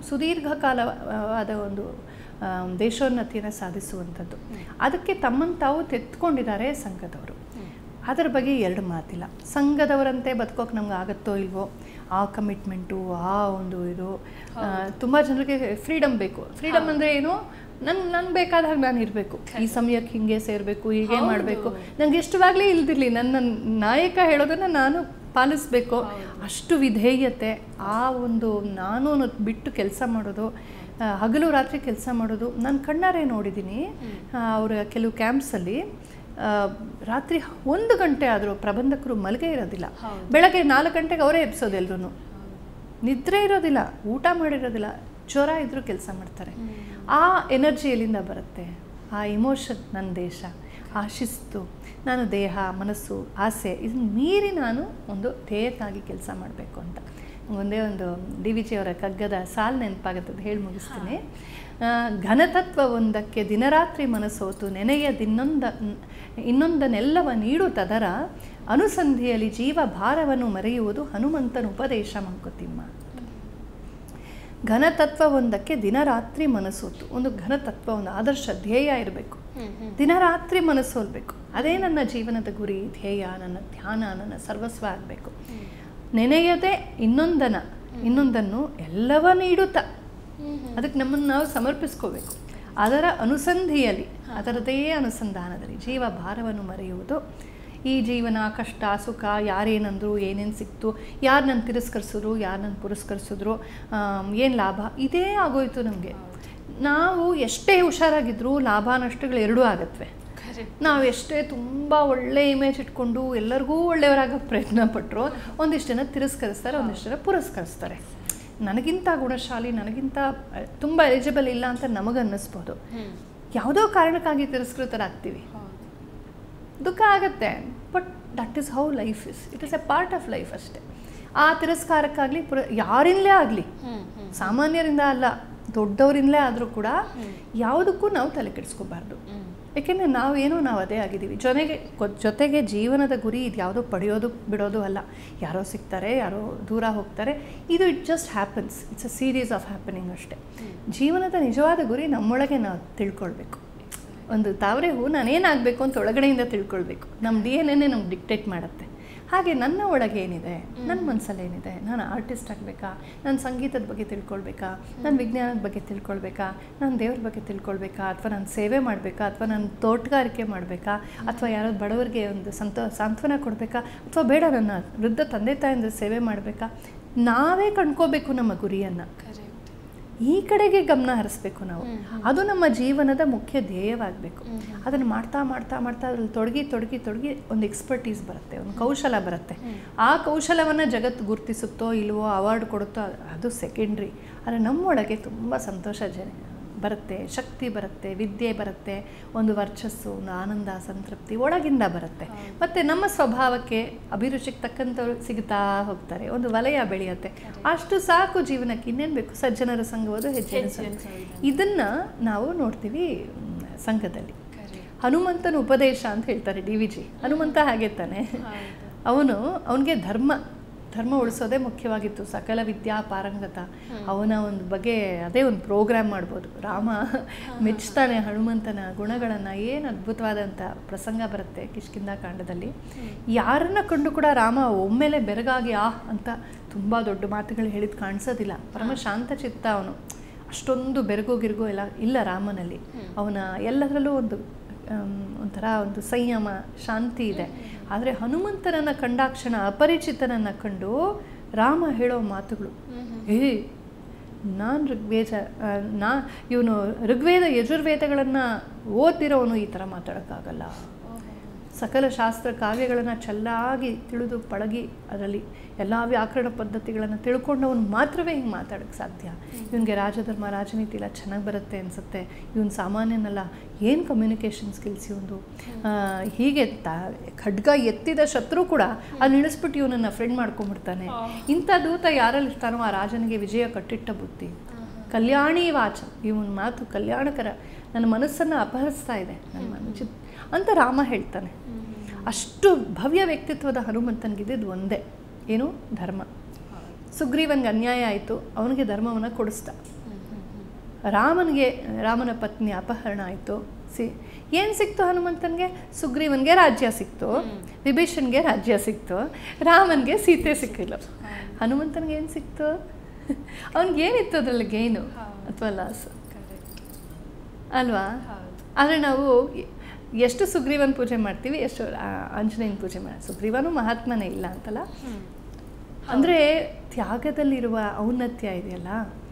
[SPEAKER 2] ಸುದೀರ್ಘಕಾಲವಾದ ಒಂದು ಆ, ದೇಶೋನ್ನತಿಯನ್ನು ಸಾಧಿಸುವಂಥದ್ದು ಅದಕ್ಕೆ ತಮ್ಮನ್ನು ತಾವು ತೆತ್ಕೊಂಡಿದ್ದಾರೆ ಸಂಘದವರು ಅದರ ಬಗ್ಗೆ ಎರಡು ಮಾತಿಲ್ಲ ಸಂಘದವರಂತೆ ಬದುಕೋಕೆ ನಮ್ಗೆ ಆಗುತ್ತೋ ಇಲ್ವೋ ಆ ಕಮಿಟ್ಮೆಂಟು ಆ ಒಂದು ಇದು ತುಂಬ ಜನರಿಗೆ ಫ್ರೀಡಮ್ ಬೇಕು ಫ್ರೀಡಮ್ ಅಂದರೆ ಏನು ನನ್ ನನ್ಗೆ ಬೇಕಾದ ಹಾಗೆ ನಾನು ಇರಬೇಕು ಈ ಸಮಯಕ್ಕೆ ಹಿಂಗೆ ಸೇರಬೇಕು ಹೀಗೆ ಮಾಡಬೇಕು ನಂಗೆ ಇಷ್ಟವಾಗಲೇ ಇಲ್ದಿರಲಿ ನನ್ನ ನಾಯಕ ಹೇಳೋದನ್ನು ನಾನು ಪಾಲಿಸ್ಬೇಕು ಅಷ್ಟು ವಿಧೇಯತೆ ಆ ಒಂದು ನಾನು ಅನ್ನೋದ್ ಬಿಟ್ಟು ಕೆಲಸ ಮಾಡೋದು ಆ, ಹಗಲು ರಾತ್ರಿ ಕೆಲಸ ಮಾಡೋದು ನಾನು ಕಣ್ಣಾರೆ ನೋಡಿದ್ದೀನಿ ಅವರ ಕೆಲವು ಕ್ಯಾಂಪ್ಸಲ್ಲಿ ಆ, ರಾತ್ರಿ ಒಂದು ಗಂಟೆ ಆದರೂ ಪ್ರಬಂಧಕರು ಮಲಗೇ ಇರೋದಿಲ್ಲ ಬೆಳಗ್ಗೆ ನಾಲ್ಕು ಗಂಟೆಗೆ ಅವರೇ ಎಬ್ಸೋದು ಎಲ್ರೂ ನಿದ್ರೆ ಇರೋದಿಲ್ಲ ಊಟ ಮಾಡಿರೋದಿಲ್ಲ ಜ್ವರ ಇದ್ರೂ ಕೆಲಸ ಮಾಡ್ತಾರೆ ಆ ಎನರ್ಜಿ ಎಲ್ಲಿಂದ ಬರುತ್ತೆ ಆ ಇಮೋಷನ್ ನನ್ನ ದೇಶ ಆ ಶಿಸ್ತು ನಾನು ದೇಹ ಮನಸ್ಸು ಆಸೆ ಇದನ್ನ ಮೀರಿ ನಾನು ಒಂದು ಧ್ಯೇಯಕ್ಕಾಗಿ ಕೆಲಸ ಮಾಡಬೇಕು ಅಂತ ಒಂದೇ ಒಂದು ಡಿ ವಿ ಜಿ ಅವರ ಕಗ್ಗದ ಸಾಲು ನೆನಪಾಗುತ್ತದೆ ಹೇಳಿ ಮುಗಿಸ್ತೀನಿ ಆ, ಘನತತ್ವ ಒಂದಕ್ಕೆ ದಿನರಾತ್ರಿ ಮನಸ್ಸೋತು ನೆನೆಯದಿನ್ನೊಂದ ಇನ್ನೊಂದನ್ನೆಲ್ಲವ ನೀಡು ತದರ ಅನುಸಂಧಿಯಲ್ಲಿ ಜೀವ ಭಾರವನ್ನು ಮರೆಯುವುದು ಹನುಮಂತನ ಉಪದೇಶ ಮಂಕುತಿಮ್ಮ ಘನತತ್ವ ಒಂದಕ್ಕೆ ದಿನರಾತ್ರಿ ಮನಸ್ಸೋತು ಒಂದು ಘನತತ್ವ ಒಂದು ಆದರ್ಶ ಧ್ಯೇಯ ಇರಬೇಕು ದಿನರಾತ್ರಿ ಮನಸ್ಸೋಲ್ಬೇಕು ಅದೇ ನನ್ನ ಜೀವನದ ಗುರಿ ಧ್ಯೇಯ ನನ್ನ ಧ್ಯಾನ ನನ್ನ ಸರ್ವಸ್ವ ಆಗಬೇಕು ನೆನೆಯದೆ ಇನ್ನೊಂದನ ಇನ್ನೊಂದನ್ನು ಎಲ್ಲವ ನೀಡುತ್ತಾ ಅದಕ್ಕೆ ನಮ್ಮನ್ನು ನಾವು ಸಮರ್ಪಿಸ್ಕೋಬೇಕು ಅದರ ಅನುಸಂಧಿಯಲ್ಲಿ ಅದರದೇ ಅನುಸಂಧಾನದಲ್ಲಿ ಜೀವ ಭಾರವನ್ನು ಮರೆಯುವುದು ಈ ಜೀವನ ಕಷ್ಟ ಸುಖ ಯಾರೇನಂದ್ರು ಏನೇನು ಸಿಕ್ತು ಯಾರು ನನ್ನ ತಿರಸ್ಕರಿಸಿದ್ರು ಯಾರು ನನ್ನ ಪುರಸ್ಕರಿಸಿದ್ರು ಏನು ಲಾಭ ಇದೇ ಆಗೋಯ್ತು ನಮಗೆ ನಾವು ಎಷ್ಟೇ ಹುಷಾರಾಗಿದ್ರೂ ಲಾಭ ನಷ್ಟಗಳು ಎರಡೂ ಆಗತ್ವೆ
[SPEAKER 1] ಕರೆಕ್ಟ್
[SPEAKER 2] ನಾವು ಎಷ್ಟೇ ತುಂಬ ಒಳ್ಳೆ ಇಮೇಜ್ ಇಟ್ಕೊಂಡು ಎಲ್ಲರಿಗೂ ಒಳ್ಳೆಯವರಾಗೋ ಪ್ರಯತ್ನ ಪಟ್ಟರು ಒಂದಿಷ್ಟು ಜನ ತಿರಸ್ಕರಿಸ್ತಾರೆ ಒಂದಿಷ್ಟು ಜನ ಪುರಸ್ಕರಿಸ್ತಾರೆ ನನಗಿಂತ ಗುಣಶಾಲಿ ನನಗಿಂತ ಅಹ್, ತುಂಬ ಎಲಿಜಿಬಲ್ ಇಲ್ಲ ಅಂತ ನಮಗನ್ನಿಸ್ಬೋದು ಯಾವುದೋ ಕಾರಣಕ್ಕಾಗಿ ತಿರಸ್ಕೃತರಾಗ್ತೀವಿ ದುಃಖ ಆಗತ್ತೆ but that is how life is it is a part of life ಅಷ್ಟೇ ಆ ತಿರಸ್ಕಾರಕ್ಕಾಗಲಿ ಪುರ ಯಾರಿಂದಲೇ ಆಗಲಿ ಸಾಮಾನ್ಯರಿಂದ ಅಲ್ಲ ದೊಡ್ಡವರಿಂದಲೇ ಆದರೂ ಕೂಡ ಯಾವುದಕ್ಕೂ ನಾವು ತಲೆ ಕೆಡಿಸ್ಕೋಬಾರ್ದು ಏಕೆಂದರೆ ನಾವೇನೋ ನಾವು ಅದೇ ಆಗಿದ್ದೀವಿ ಜೊತೆಗೆ ಗೊ- ಜೊತೆಗೆ ಜೀವನದ ಗುರಿ ಇದು ಯಾವುದೋ ಪಡೆಯೋದು ಬಿಡೋದು ಅಲ್ಲ ಯಾರೋ ಸಿಗ್ತಾರೆ ಯಾರೋ ದೂರ ಹೋಗ್ತಾರೆ ಇದು it just happens it's a series of happening ಅಷ್ಟೇ ಜೀವನದ ನಿಜವಾದ ಗುರಿ ನಮ್ಮೊಳಗೆ ನಾವು ತಿಳ್ಕೊಳ್ಬೇಕು ಒಂದು ತಾವರೆ ಹೂ ನಾನೇನಾಗಬೇಕು ಅಂತ ಒಳಗಡೆಯಿಂದ ತಿಳ್ಕೊಳ್ಬೇಕು ನಮ್ಮ ಡಿ ಎನ್ ಎನೇ ನಮ್ಗೆ ಡಿಕ್ಟೇಟ್ ಮಾಡುತ್ತೆ ಹಾಗೆ ನನ್ನ ಒಳಗೆ ಏನಿದೆ ನನ್ನ ಮನಸ್ಸಲ್ಲಿ ಏನಿದೆ ನಾನು ಆರ್ಟಿಸ್ಟ್ ಆಗಬೇಕಾ ನಾನು ಸಂಗೀತದ ಬಗ್ಗೆ ತಿಳ್ಕೊಳ್ಬೇಕಾ ನಾನು ವಿಜ್ಞಾನದ ಬಗ್ಗೆ ತಿಳ್ಕೊಳ್ಬೇಕಾ ನಾನು ದೇವ್ರ ಬಗ್ಗೆ ತಿಳ್ಕೊಳ್ಬೇಕಾ ಅಥವಾ ನಾನು ಸೇವೆ ಮಾಡಬೇಕಾ ಅಥವಾ ನಾನು ತೋಟಗಾರಿಕೆ ಮಾಡಬೇಕಾ ಅಥವಾ ಯಾರೋ ಬಡವರಿಗೆ ಒಂದು ಸಂತ ಸಾಂತ್ವನ ಕೊಡಬೇಕಾ ಅಥವಾ ಬೇಡ ನನ್ನ ವೃದ್ಧ ತಂದೆ ತಾಯಿಂದ ಸೇವೆ ಮಾಡಬೇಕಾ ನಾವೇ ಕಂಡ್ಕೋಬೇಕು ನಮ್ಮ ಗುರಿಯನ್ನು
[SPEAKER 1] ಕರೆಕ್ಟ್
[SPEAKER 2] ಈ ಕಡೆಗೆ ಗಮನ ಹರಿಸ್ಬೇಕು ನಾವು ಅದು ನಮ್ಮ ಜೀವನದ ಮುಖ್ಯ ಧ್ಯೇಯವಾಗಬೇಕು ಅದನ್ನು ಮಾಡ್ತಾ ಮಾಡ್ತಾ ಮಾಡ್ತಾ ಅದ್ರಲ್ಲಿ ತೊಡಗಿ ತೊಡಗಿ ತೊಡಗಿ ಒಂದು ಎಕ್ಸ್ಪರ್ಟೀಸ್ ಬರುತ್ತೆ ಒಂದು ಕೌಶಲ ಬರುತ್ತೆ ಆ ಕೌಶಲವನ್ನು ಜಗತ್ತು ಗುರುತಿಸುತ್ತೋ ಇಲ್ವೋ ಅವಾರ್ಡ್ ಕೊಡುತ್ತೋ ಅದು ಸೆಕೆಂಡ್ರಿ ಆದರೆ ನಮ್ಮೊಳಗೆ ತುಂಬ ಸಂತೋಷ ಜನ ಬರುತ್ತೆ ಶಕ್ತಿ ಬರುತ್ತೆ ವಿದ್ಯೆ ಬರುತ್ತೆ ಒಂದು ವರ್ಚಸ್ಸು ಒಂದು ಆನಂದ ಸಂತೃಪ್ತಿ ಒಳಗಿಂದ ಬರುತ್ತೆ ಮತ್ತು ನಮ್ಮ ಸ್ವಭಾವಕ್ಕೆ ಅಭಿರುಚಿಗೆ ತಕ್ಕಂಥವ್ರು ಸಿಗ್ತಾ ಹೋಗ್ತಾರೆ ಒಂದು ವಲಯ ಬೆಳೆಯುತ್ತೆ ಅಷ್ಟು ಸಾಕು ಜೀವನಕ್ಕೆ ಇನ್ನೇನು ಬೇಕು ಸಜ್ಜನರ ಸಂಘವದು ಹೆಜ್ಜೆ
[SPEAKER 1] ಹೆಜ್ಜೆಯ ಸಂಘ.
[SPEAKER 2] ಇದನ್ನು ನಾವು ನೋಡ್ತೀವಿ ಮ್, ಸಂಘದಲ್ಲಿ
[SPEAKER 1] ಕರೆಕ್ಟ್
[SPEAKER 2] ಹನುಮಂತನ ಉಪದೇಶ ಅಂತ ಹೇಳ್ತಾರೆ ಡಿ ವಿ ಜಿ ಹನುಮಂತ ಹಾಗೆ ತಾನೆ ಅವನು ಅವನಿಗೆ ಧರ್ಮ ಧರ್ಮ ಉಳಿಸೋದೇ ಮುಖ್ಯವಾಗಿತ್ತು ಸಕಲ ವಿದ್ಯಾ ಪಾರಂಗತ ಅವನ ಒಂದು ಬಗ್ಗೆ ಅದೇ ಒಂದು ಪ್ರೋಗ್ರಾಮ್ ಮಾಡ್ಬೋದು ರಾಮ ಮೆಚ್ತಾನೆ ಹನುಮಂತನ ಗುಣಗಳನ್ನು ಏನು ಅದ್ಭುತವಾದಂಥ ಪ್ರಸಂಗ ಬರುತ್ತೆ ಕಿಷ್ಕಿಂದ ಕಾಂಡದಲ್ಲಿ ಯಾರನ್ನ ಕಂಡು ಕೂಡ ರಾಮ ಒಮ್ಮೆಲೆ ಬೆರಗಾಗಿ ಆ ಅಂತ ತುಂಬ ದೊಡ್ಡ ಮಾತುಗಳು ಹೇಳಿದ್ ಕಾಣಿಸೋದಿಲ್ಲ ಪರಮ ಶಾಂತ ಚಿತ್ತ ಅವನು ಅಷ್ಟೊಂದು ಬೆರಗು ಗಿರ್ಗು ಎಲ್ಲ ಇಲ್ಲ ರಾಮನಲ್ಲಿ ಅವನ ಎಲ್ಲದರಲ್ಲೂ ಒಂದು ಆಮ್, ಒಂಥರ ಒಂದು ಸಂಯಮ ಶಾಂತಿ ಇದೆ ಆದರೆ ಹನುಮಂತನನ್ನು ಕಂಡಾಕ್ಷಣ ಅಪರಿಚಿತನನ್ನು ಕಂಡು ರಾಮ ಹೇಳೋ ಮಾತುಗಳು ಏ ನಾನು ಋಗ್ವೇದ ಆ, ನಾ ಇವನು ಋಗ್ವೇದ ಯಜುರ್ವೇದಗಳನ್ನು ಓದಿರೋನು ಈ ಥರ ಮಾತಾಡೋಕ್ಕಾಗಲ್ಲ ಸಕಲ ಶಾಸ್ತ್ರ ಕಾವ್ಯಗಳನ್ನು ಚೆನ್ನಾಗಿ ತಿಳಿದು ಪಳಗಿ ಅದರಲ್ಲಿ ಎಲ್ಲ ವ್ಯಾಕರಣ ಪದ್ಧತಿಗಳನ್ನು ತಿಳ್ಕೊಂಡವನು ಮಾತ್ರವೇ ಹಿಂಗೆ ಮಾತಾಡೋಕ್ಕೆ ಸಾಧ್ಯ ಇವನಿಗೆ ರಾಜಧರ್ಮ ರಾಜನೀತಿ ಎಲ್ಲ ಚೆನ್ನಾಗಿ ಬರುತ್ತೆ ಅನಿಸುತ್ತೆ ಇವನು ಸಾಮಾನ್ಯನಲ್ಲ ಏನು ಕಮ್ಯುನಿಕೇಷನ್ ಸ್ಕಿಲ್ಸ್ ಇವನು ಹೀಗೆ ತ ಖಡ್ಗ ಎತ್ತಿದ ಶತ್ರು ಕೂಡ ಅಲ್ಲಿ ಇಳಿಸ್ಬಿಟ್ಟು ಇವನನ್ನು ಫ್ರೆಂಡ್ ಮಾಡ್ಕೊಂಡ್ಬಿಡ್ತಾನೆ ಇಂಥ ದೂತ ಯಾರಲ್ಲಿ ಇರ್ತಾನೋ ಆ ರಾಜನಿಗೆ ವಿಜಯ ಕಟ್ಟಿಟ್ಟ ಬುದ್ಧಿ ಕಲ್ಯಾಣಿ ವಾಚ ಇವನ ಮಾತು ಕಲ್ಯಾಣಕರ ನನ್ನ ಮನಸ್ಸನ್ನು ಅಪಹರಿಸ್ತಾ ಇದೆ ನನ್ನ ಮನಸ್ಸು ಅಂತ ರಾಮ ಹೇಳ್ತಾನೆ ಅಷ್ಟು ಭವ್ಯ ವ್ಯಕ್ತಿತ್ವದ ಹನುಮಂತನಿಗಿದ್ದು ಒಂದೇ ಏನು ಧರ್ಮ ಸುಗ್ರೀವನ್ಗೆ ಅನ್ಯಾಯ ಆಯಿತು ಅವನಿಗೆ ಧರ್ಮವನ್ನು ಕೊಡಿಸ್ದ ರಾಮನಿಗೆ ರಾಮನ ಪತ್ನಿ ಅಪಹರಣ ಆಯಿತು ಸಿ ಏನು ಸಿಕ್ತು ಹನುಮಂತನಿಗೆ ಸುಗ್ರೀವನ್ಗೆ ರಾಜ್ಯ ಸಿಕ್ತು ವಿಭೀಷಣ್ಗೆ ರಾಜ್ಯ ಸಿಕ್ತು ರಾಮನ್ಗೆ ಸೀತೆ ಸಿಕ್ಕಿಲ್ಲ ಹನುಮಂತನಿಗೆ ಏನು ಸಿಕ್ತು ಅವನಿಗೇನಿತ್ತು ಅದರಲ್ಲಿ ಗೇನು ಅಥವಾ ಲಾಸ್ ಅಲ್ವಾ ಆದರೆ ನಾವು ಎ- ಎಷ್ಟು ಸುಗ್ರೀವನ್ ಪೂಜೆ ಮಾಡ್ತೀವಿ ಎಷ್ಟು ಆ, ಆಂಜನೇಯನ ಪೂಜೆ ಮಾಡಿ ಸುಗ್ರೀವನು ಮಹಾತ್ಮನೇ ಇಲ್ಲ ಅಂತಲ್ಲ ಅಂದರೆ ತ್ಯಾಗದಲ್ಲಿರುವ ಔನ್ನತ್ಯ ಇದೆಯಲ್ಲ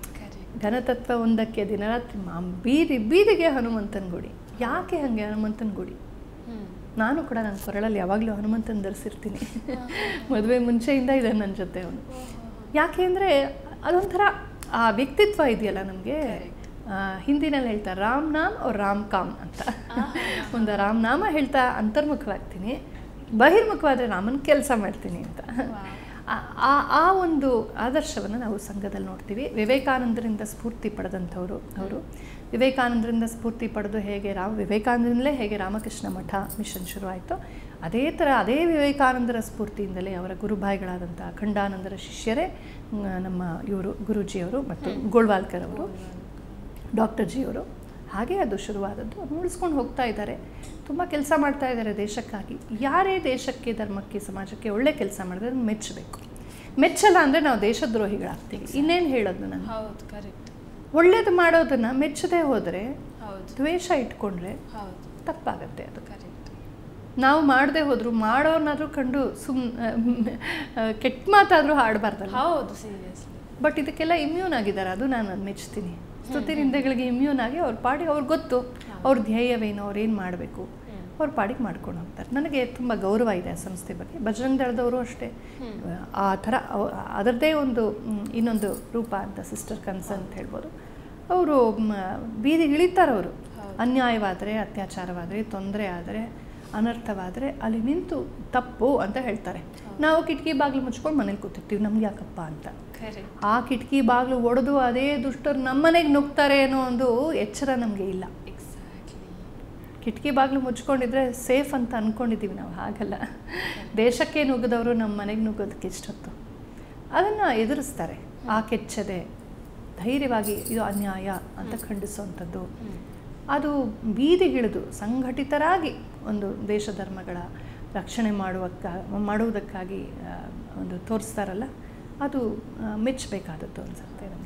[SPEAKER 2] ಘನತತ್ವ ಒಂದಕ್ಕೆ ದಿನರಾತ್ರಿ ಮಾ- ಬೀದಿ ಬೀದಿಗೆ ಹನುಮಂತನ ಗುಡಿ ಯಾಕೆ ಹಾಗೆ ಹನುಮಂತನ ಗುಡಿ ನಾನು ಕೂಡ ನನ್ನ ಕೊರಳಲ್ಲಿ ಯಾವಾಗಲೂ ಹನುಮಂತನ ಧರಿಸಿರ್ತೀನಿ ಮದುವೆ ಮುಂಚೆಯಿಂದ ಇದೆ ನನ್ನ ಜೊತೆ ಅವನು ಯಾಕೆ ಅಂದರೆ ಅದೊಂಥರ ಆ ವ್ಯಕ್ತಿತ್ವ ಇದೆಯಲ್ಲ ನಮಗೆ ಹಿಂದಿನಲ್ಲಿ ಹೇಳ್ತಾರೆ ರಾಮ್ ನಾಮ್ ಅವ್ರ ರಾಮ್ ಕಾಮ್ ಅಂತ ಒಂದು ರಾಮ್ ನಾಮ ಹೇಳ್ತಾ ಅಂತರ್ಮುಖವಾಗ್ತೀನಿ ಬಹಿರ್ಮುಖವಾದರೆ ರಾಮನ ಕೆಲಸ ಮಾಡ್ತೀನಿ ಅಂತ ಆ- ಆ ಆ ಒಂದು ಆದರ್ಶವನ್ನು ನಾವು ಸಂಘದಲ್ಲಿ ನೋಡ್ತೀವಿ ವಿವೇಕಾನಂದರಿಂದ ಸ್ಫೂರ್ತಿ ಪಡೆದಂಥವ್ರು ಅವರು ವಿವೇಕಾನಂದರಿಂದ ಸ್ಫೂರ್ತಿ ಪಡೆದು ಹೇಗೆ ರಾಮ ವಿವೇಕಾನಂದರಿಂದಲೇ ಹೇಗೆ ರಾಮಕೃಷ್ಣ ಮಠ ಮಿಷನ್ ಶುರುವಾಯಿತು ಅದೇ ಥರ ಅದೇ ವಿವೇಕಾನಂದರ ಸ್ಫೂರ್ತಿಯಿಂದಲೇ ಅವರ ಗುರುಭಾಯಿಗಳಾದಂಥ ಅಖಂಡಾನಂದರ ಶಿಷ್ಯರೇ ಮ್, ನಮ್ಮ ಇವರು ಗುರೂಜಿಯವರು ಮತ್ತು ಗೋಳ್ವಾಲ್ಕರ್ ಅವರು ಡಾಕ್ಟರ್ ಜಿಯವರು ಹಾಗೆ ಅದು ಶುರುವಾದದ್ದು ಅದನ್ನ ಉಳಿಸ್ಕೊಂಡು ಹೋಗ್ತಾ ಇದ್ದಾರೆ ತುಂಬ ಕೆಲಸ ಮಾಡ್ತಾ ಇದ್ದಾರೆ ದೇಶಕ್ಕಾಗಿ ಯಾರೇ ದೇಶಕ್ಕೆ ಧರ್ಮಕ್ಕೆ ಸಮಾಜಕ್ಕೆ ಒಳ್ಳೆ ಕೆಲಸ ಮಾಡಿದ್ರೆ ಅದನ್ನ ಮೆಚ್ಚಬೇಕು ಮೆಚ್ಚಲ್ಲ ಅಂದರೆ ನಾವು ದೇಶದ್ರೋಹಿಗಳಾಗ್ತೀವಿ ಇನ್ನೇನು ಹೇಳೋದು ನಾನು
[SPEAKER 1] ಹೌದು ಕರೆಕ್ಟ್
[SPEAKER 2] ಒಳ್ಳೇದು ಮಾಡೋದನ್ನ ಮೆಚ್ಚದೆ ಹೋದರೆ
[SPEAKER 1] ಹೌದು
[SPEAKER 2] ದ್ವೇಷ ಇಟ್ಕೊಂಡ್ರೆ
[SPEAKER 1] ಹೌದು
[SPEAKER 2] ತಪ್ಪಾಗತ್ತೆ ಅದು
[SPEAKER 1] ಕರೆಕ್ಟ್
[SPEAKER 2] ನಾವು ಮಾಡದೆ ಹೋದ್ರು ಮಾಡೋನಾದ್ರೂ ಕಂಡು ಸುಮ್ ಕೆಟ್ಟ ಮಾತಾದರೂ ಆಡಬಾರ್ದಲ್ಲ
[SPEAKER 1] ಹೌದು ಸೀರಿಯಸ್ಲಿ
[SPEAKER 2] ಬಟ್ ಇದಕ್ಕೆಲ್ಲ ಇಮ್ಯೂನ್ ಆಗಿದ್ದಾರೆ ಅದು ನಾನು ಮೆಚ್ತೀನಿ ಸ್ತುತಿ ನಿಂದೆಗಳಿಗೆ ಇಮ್ಯೂನ್ ಆಗಿ ಅವ್ರ ಪಾಡಿಗೆ ಅವ್ರಿಗೆ ಗೊತ್ತು ಅವ್ರ ಧ್ಯೇಯವೇನು ಅವ್ರು ಏನು ಮಾಡಬೇಕು ಅವ್ರ ಪಾಡಿಗೆ ಮಾಡ್ಕೊಂಡು ಹೋಗ್ತಾರೆ ನನಗೆ ತುಂಬ ಗೌರವ ಇದೆ ಆ ಸಂಸ್ಥೆ ಬಗ್ಗೆ ಬಜರಂಗ ದಳದವರು ಅಷ್ಟೇ ಆ ಥರ ಅವ- ಅದರದ್ದೇ ಒಂದು ಮ್, ಇನ್ನೊಂದು ರೂಪ ಅಂತ ಸಿಸ್ಟರ್ ಕನ್ಸರ್ನ್ ಅಂತ ಹೇಳ್ಬೋದು ಅವರು ಬೀದಿಗೆ ಇಳಿತಾರೆ ಅವರು ಅನ್ಯಾಯವಾದರೆ ಅತ್ಯಾಚಾರವಾದರೆ ತೊಂದರೆ ಆದರೆ ಅನರ್ಥವಾದರೆ ಅಲ್ಲಿ ನಿಂತು ತಪ್ಪು ಅಂತ ಹೇಳ್ತಾರೆ ನಾವು ಕಿಟಕಿ ಬಾಗಿಲು ಮುಚ್ಕೊಂಡು ಮನೇಲಿ ಕೂತಿರ್ತೀವಿ ನಮ್ಗೆ ಯಾಕಪ್ಪ ಅಂತ
[SPEAKER 1] ಕರೆಕ್ಟ್
[SPEAKER 2] ಆ ಕಿಟಕಿ ಬಾಗಿಲು ಒಡೆದು ಅದೇ ದುಷ್ಟರು ನಮ್ಮನೆಗೆ ನುಗ್ತಾರೆ ಅನ್ನೋ ಒಂದು ಎಚ್ಚರ ನಮಗೆ ಇಲ್ಲ
[SPEAKER 1] ಎಕ್ಸಾಕ್ಟ್ಲಿ
[SPEAKER 2] ಕಿಟಕಿ ಬಾಗಿಲು ಮುಚ್ಕೊಂಡಿದ್ರೆ ಸೇಫ್ ಅಂತ ಅಂದ್ಕೊಂಡಿದ್ದೀವಿ ನಾವು ಹಾಗಲ್ಲ ದೇಶಕ್ಕೆ ನುಗ್ಗದವರು ನಮ್ಮ ಮನೆಗೆ ನುಗ್ಗೋದಕ್ಕೆ ಇಷ್ಟೊತ್ತು ಅದನ್ನು ಎದುರಿಸ್ತಾರೆ ಆ ಕೆಚ್ಚದೆ ಧೈರ್ಯವಾಗಿ ಇದು ಅನ್ಯಾಯ ಅಂತ ಖಂಡಿಸುವಂಥದ್ದು ಅದು ಬೀದಿಗಿಳಿದು ಸಂಘಟಿತರಾಗಿ ಒಂದು ದೇಶ ಧರ್ಮಗಳ ರಕ್ಷಣೆ ಮಾಡುವಕ್ಕ ಮಾಡುವುದಕ್ಕಾಗಿ ಆ, ಒಂದು ತೋರಿಸ್ತಾರಲ್ಲ ಅದು ಆ, ಮೆಚ್ಚಬೇಕಾದದ್ದು ಅನ್ಸುತ್ತೆ ನನಗೆ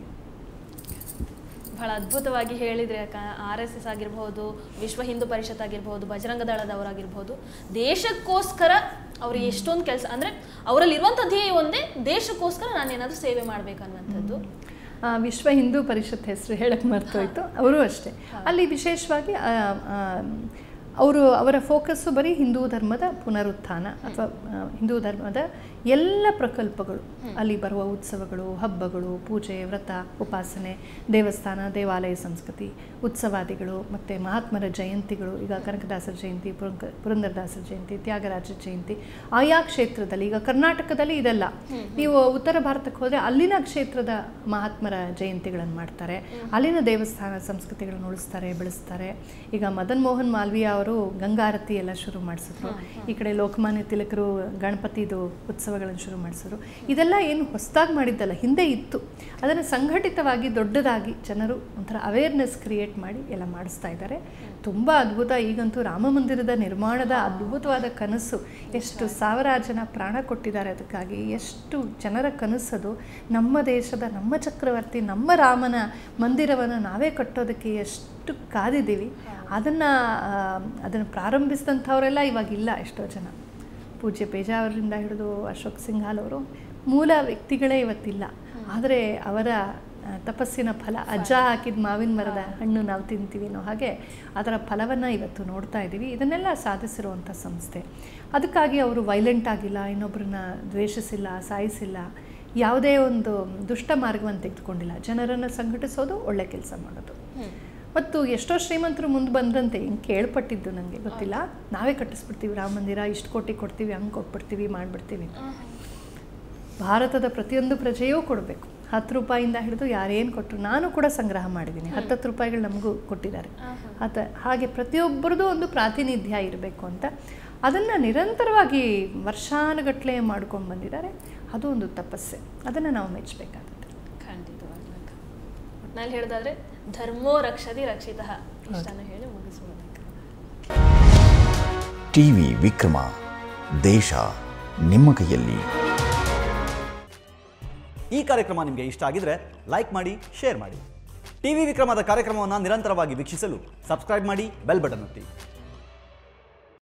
[SPEAKER 1] ಬಹಳ ಅದ್ಭುತವಾಗಿ ಹೇಳಿದ್ರೆ ಆರ್ ಎಸ್ ಎಸ್ ಆಗಿರ್ಬೋದು ವಿಶ್ವ ಹಿಂದೂ ಪರಿಷತ್ ಆಗಿರ್ಬೋದು ಬಜರಂಗ ದಳದವರಾಗಿರ್ಬೋದು ದೇಶಕ್ಕೋಸ್ಕರ ಅವ್ರು ಎಷ್ಟೊಂದು ಕೆಲಸ ಅಂದ್ರೆ ಅವರಲ್ಲಿ ಇರುವಂಥ ಧ್ಯೇಯ ಒಂದೇ ದೇಶಕ್ಕೋಸ್ಕರ ನಾನು ಏನಾದರೂ ಸೇವೆ ಮಾಡ್ಬೇಕು ಅನ್ನುವಂಥದ್ದು
[SPEAKER 2] ಆ, ವಿಶ್ವ ಹಿಂದೂ ಪರಿಷತ್ ಹೆಸರು ಹೇಳಕ್ಕೆ ಮರ್ತೋಯ್ತು ಅವರು ಅಷ್ಟೇ ಅಲ್ಲಿ ವಿಶೇಷವಾಗಿ ಆ, ಆ, ಅವರು ಅವರ ಫೋಕಸ್ಸು ಬರೀ ಹಿಂದೂ ಧರ್ಮದ ಪುನರುತ್ಥಾನ ಅಥವಾ ಆ, ಹಿಂದೂ ಧರ್ಮದ ಎಲ್ಲ ಪ್ರಕಲ್ಪಗಳು ಅಲ್ಲಿ ಬರುವ ಉತ್ಸವಗಳು ಹಬ್ಬಗಳು ಪೂಜೆ ವ್ರತ ಉಪಾಸನೆ ದೇವಸ್ಥಾನ ದೇವಾಲಯ ಸಂಸ್ಕೃತಿ ಉತ್ಸವಾದಿಗಳು ಮತ್ತು ಮಹಾತ್ಮರ ಜಯಂತಿಗಳು ಈಗ ಕನಕದಾಸರ ಜಯಂತಿ ಪುರಂಕ ಪುರಂದರದಾಸರ ಜಯಂತಿ ತ್ಯಾಗರಾಜ ಜಯಂತಿ ಆಯಾ ಕ್ಷೇತ್ರದಲ್ಲಿ ಈಗ ಕರ್ನಾಟಕದಲ್ಲಿ ಇದೆಲ್ಲ ನೀವು ಉತ್ತರ ಭಾರತಕ್ಕೆ ಹೋದರೆ ಅಲ್ಲಿನ ಕ್ಷೇತ್ರದ ಮಹಾತ್ಮರ ಜಯಂತಿಗಳನ್ನು ಮಾಡ್ತಾರೆ ಅಲ್ಲಿನ ದೇವಸ್ಥಾನ ಸಂಸ್ಕೃತಿಗಳನ್ನು ಉಳಿಸ್ತಾರೆ ಬೆಳೆಸ್ತಾರೆ ಈಗ ಮದನ್ ಮೋಹನ್ ಮಾಲ್ವಿಯಾ ಅವರ ಅವರು ಗಂಗಾರತಿ ಎಲ್ಲ ಶುರು ಮಾಡಿಸಿದ್ರು ಈ ಕಡೆ ಲೋಕಮಾನ್ಯ ತಿಲಕರು ಗಣಪತಿದು ಉತ್ಸವಗಳನ್ನು ಶುರು ಮಾಡಿಸಿದ್ರು ಇದೆಲ್ಲ ಏನು ಹೊಸದಾಗಿ ಮಾಡಿದ್ದಲ್ಲ ಹಿಂದೆ ಇತ್ತು ಅದನ್ನು ಸಂಘಟಿತವಾಗಿ ದೊಡ್ಡದಾಗಿ ಜನರು ಒಂಥರ ಅವೇರ್ನೆಸ್ ಕ್ರಿಯೇಟ್ ಮಾಡಿ ಎಲ್ಲ ಮಾಡಿಸ್ತಾ ಇದ್ದಾರೆ ತುಂಬ ಅದ್ಭುತ ಈಗಂತೂ ರಾಮ ಮಂದಿರದ ನಿರ್ಮಾಣದ ಅದ್ಭುತವಾದ ಕನಸು ಎಷ್ಟು ಸಾವಿರಾರು ಜನ ಪ್ರಾಣ ಕೊಟ್ಟಿದ್ದಾರೆ ಅದಕ್ಕಾಗಿ ಎಷ್ಟು ಜನರ ಕನಸದು ನಮ್ಮ ದೇಶದ ನಮ್ಮ ಚಕ್ರವರ್ತಿ ನಮ್ಮ ರಾಮನ ಮಂದಿರವನ್ನು ನಾವೇ ಕಟ್ಟೋದಕ್ಕೆ ಎಷ್ಟು ಕಾದಿದ್ದೀವಿ ಅದನ್ನು ಅದನ್ನು ಪ್ರಾರಂಭಿಸಿದಂಥವರೆಲ್ಲ ಇವಾಗಿಲ್ಲ ಎಷ್ಟೋ ಜನ ಪೂಜ್ಯ ಪೇಜಾವರಿಂದ ಹಿಡಿದು ಅಶೋಕ್ ಸಿಂಘಾಲ್ ಅವರು ಮೂಲ ವ್ಯಕ್ತಿಗಳೇ ಇವತ್ತಿಲ್ಲ ಆದರೆ ಅವರ ಆ, ತಪಸ್ಸಿನ ಫಲ ಅಜ್ಜ ಹಾಕಿದ ಮಾವಿನ ಮರದ ಹಣ್ಣು ನಾವು ತಿಂತೀವಿ ಅನ್ನೋ ಹಾಗೆ ಅದರ ಫಲವನ್ನು ಇವತ್ತು ನೋಡ್ತಾ ಇದ್ದೀವಿ ಇದನ್ನೆಲ್ಲ ಸಾಧಿಸಿರುವಂಥ ಸಂಸ್ಥೆ ಅದಕ್ಕಾಗಿ ಅವರು ವೈಲೆಂಟ್ ಆಗಿಲ್ಲ ಇನ್ನೊಬ್ಬರನ್ನ ದ್ವೇಷಿಸಿಲ್ಲ ಸಾಯಿಸಿಲ್ಲ ಯಾವುದೇ ಒಂದು ದುಷ್ಟ ಮಾರ್ಗವನ್ನು ತೆಗೆದುಕೊಂಡಿಲ್ಲ ಜನರನ್ನು ಸಂಘಟಿಸೋದು ಒಳ್ಳೆ ಕೆಲಸ ಮಾಡೋದು ಮತ್ತು ಎಷ್ಟೋ ಶ್ರೀಮಂತರು ಮುಂದೆ ಬಂದಂತೆ ಹಿಂಗೆ ಕೇಳ್ಪಟ್ಟಿದ್ದು ನನಗೆ ಗೊತ್ತಿಲ್ಲ ನಾವೇ ಕಟ್ಟಿಸ್ಬಿಡ್ತೀವಿ ರಾಮ ಮಂದಿರ ಇಷ್ಟು ಕೋಟಿ ಕೊಡ್ತೀವಿ ಹಂಗೆ ಕೊಟ್ಬಿಡ್ತೀವಿ ಮಾಡಿಬಿಡ್ತೀವಿ ಭಾರತದ ಪ್ರತಿಯೊಂದು ಪ್ರಜೆಯೂ ಕೊಡಬೇಕು ಹತ್ತು ರೂಪಾಯಿಂದ ಹಿಡಿದು ಯಾರೇನು ಕೊಟ್ಟರು ನಾನು ಕೂಡ ಸಂಗ್ರಹ ಮಾಡಿದ್ದೀನಿ ಹತ್ತತ್ತು ರೂಪಾಯಿಗಳು ನಮಗೂ ಕೊಟ್ಟಿದ್ದಾರೆ ಅದ ಹಾಗೆ ಪ್ರತಿಯೊಬ್ಬರದ್ದು ಒಂದು ಪ್ರಾತಿನಿಧ್ಯ ಇರಬೇಕು ಅಂತ ಅದನ್ನು ನಿರಂತರವಾಗಿ ವರ್ಷಾನುಗಟ್ಟಲೆ ಮಾಡ್ಕೊಂಡು ಬಂದಿದ್ದಾರೆ ಅದು ಒಂದು ತಪಸ್ಸೆ ಅದನ್ನು ನಾವು ಮೆಚ್ಚಬೇಕಾಗುತ್ತೆ
[SPEAKER 1] ಖಂಡಿತವಾಗ್ಲೂ ಒಟ್ನಲ್ಲಿ ಹೇಳೋದಾದ್ರೆ ಧರ್ಮೋ ರಕ್ಷತಿ ರಕ್ಷಿತ ಇಷ್ಟನ್ನು ಹೇಳಿ ಮುಗಿಸುವುದಕ್ಕೆ
[SPEAKER 3] ಟಿವಿ ವಿಕ್ರಮ ದೇಶ ನಿಮ್ಮ ಕೈಯಲ್ಲಿ
[SPEAKER 4] ಈ ಕಾರ್ಯಕ್ರಮ ನಿಮಗೆ ಇಷ್ಟ ಆಗಿದ್ರೆ ಲೈಕ್ ಮಾಡಿ ಶೇರ್ ಮಾಡಿ ಟಿವಿ ವಿಕ್ರಮದ ಕಾರ್ಯಕ್ರಮವನ್ನು ನಿರಂತರವಾಗಿ ವೀಕ್ಷಿಸಲು ಸಬ್ಸ್ಕ್ರೈಬ್ ಮಾಡಿ ಬೆಲ್ ಬಟನ್ ಒತ್ತಿ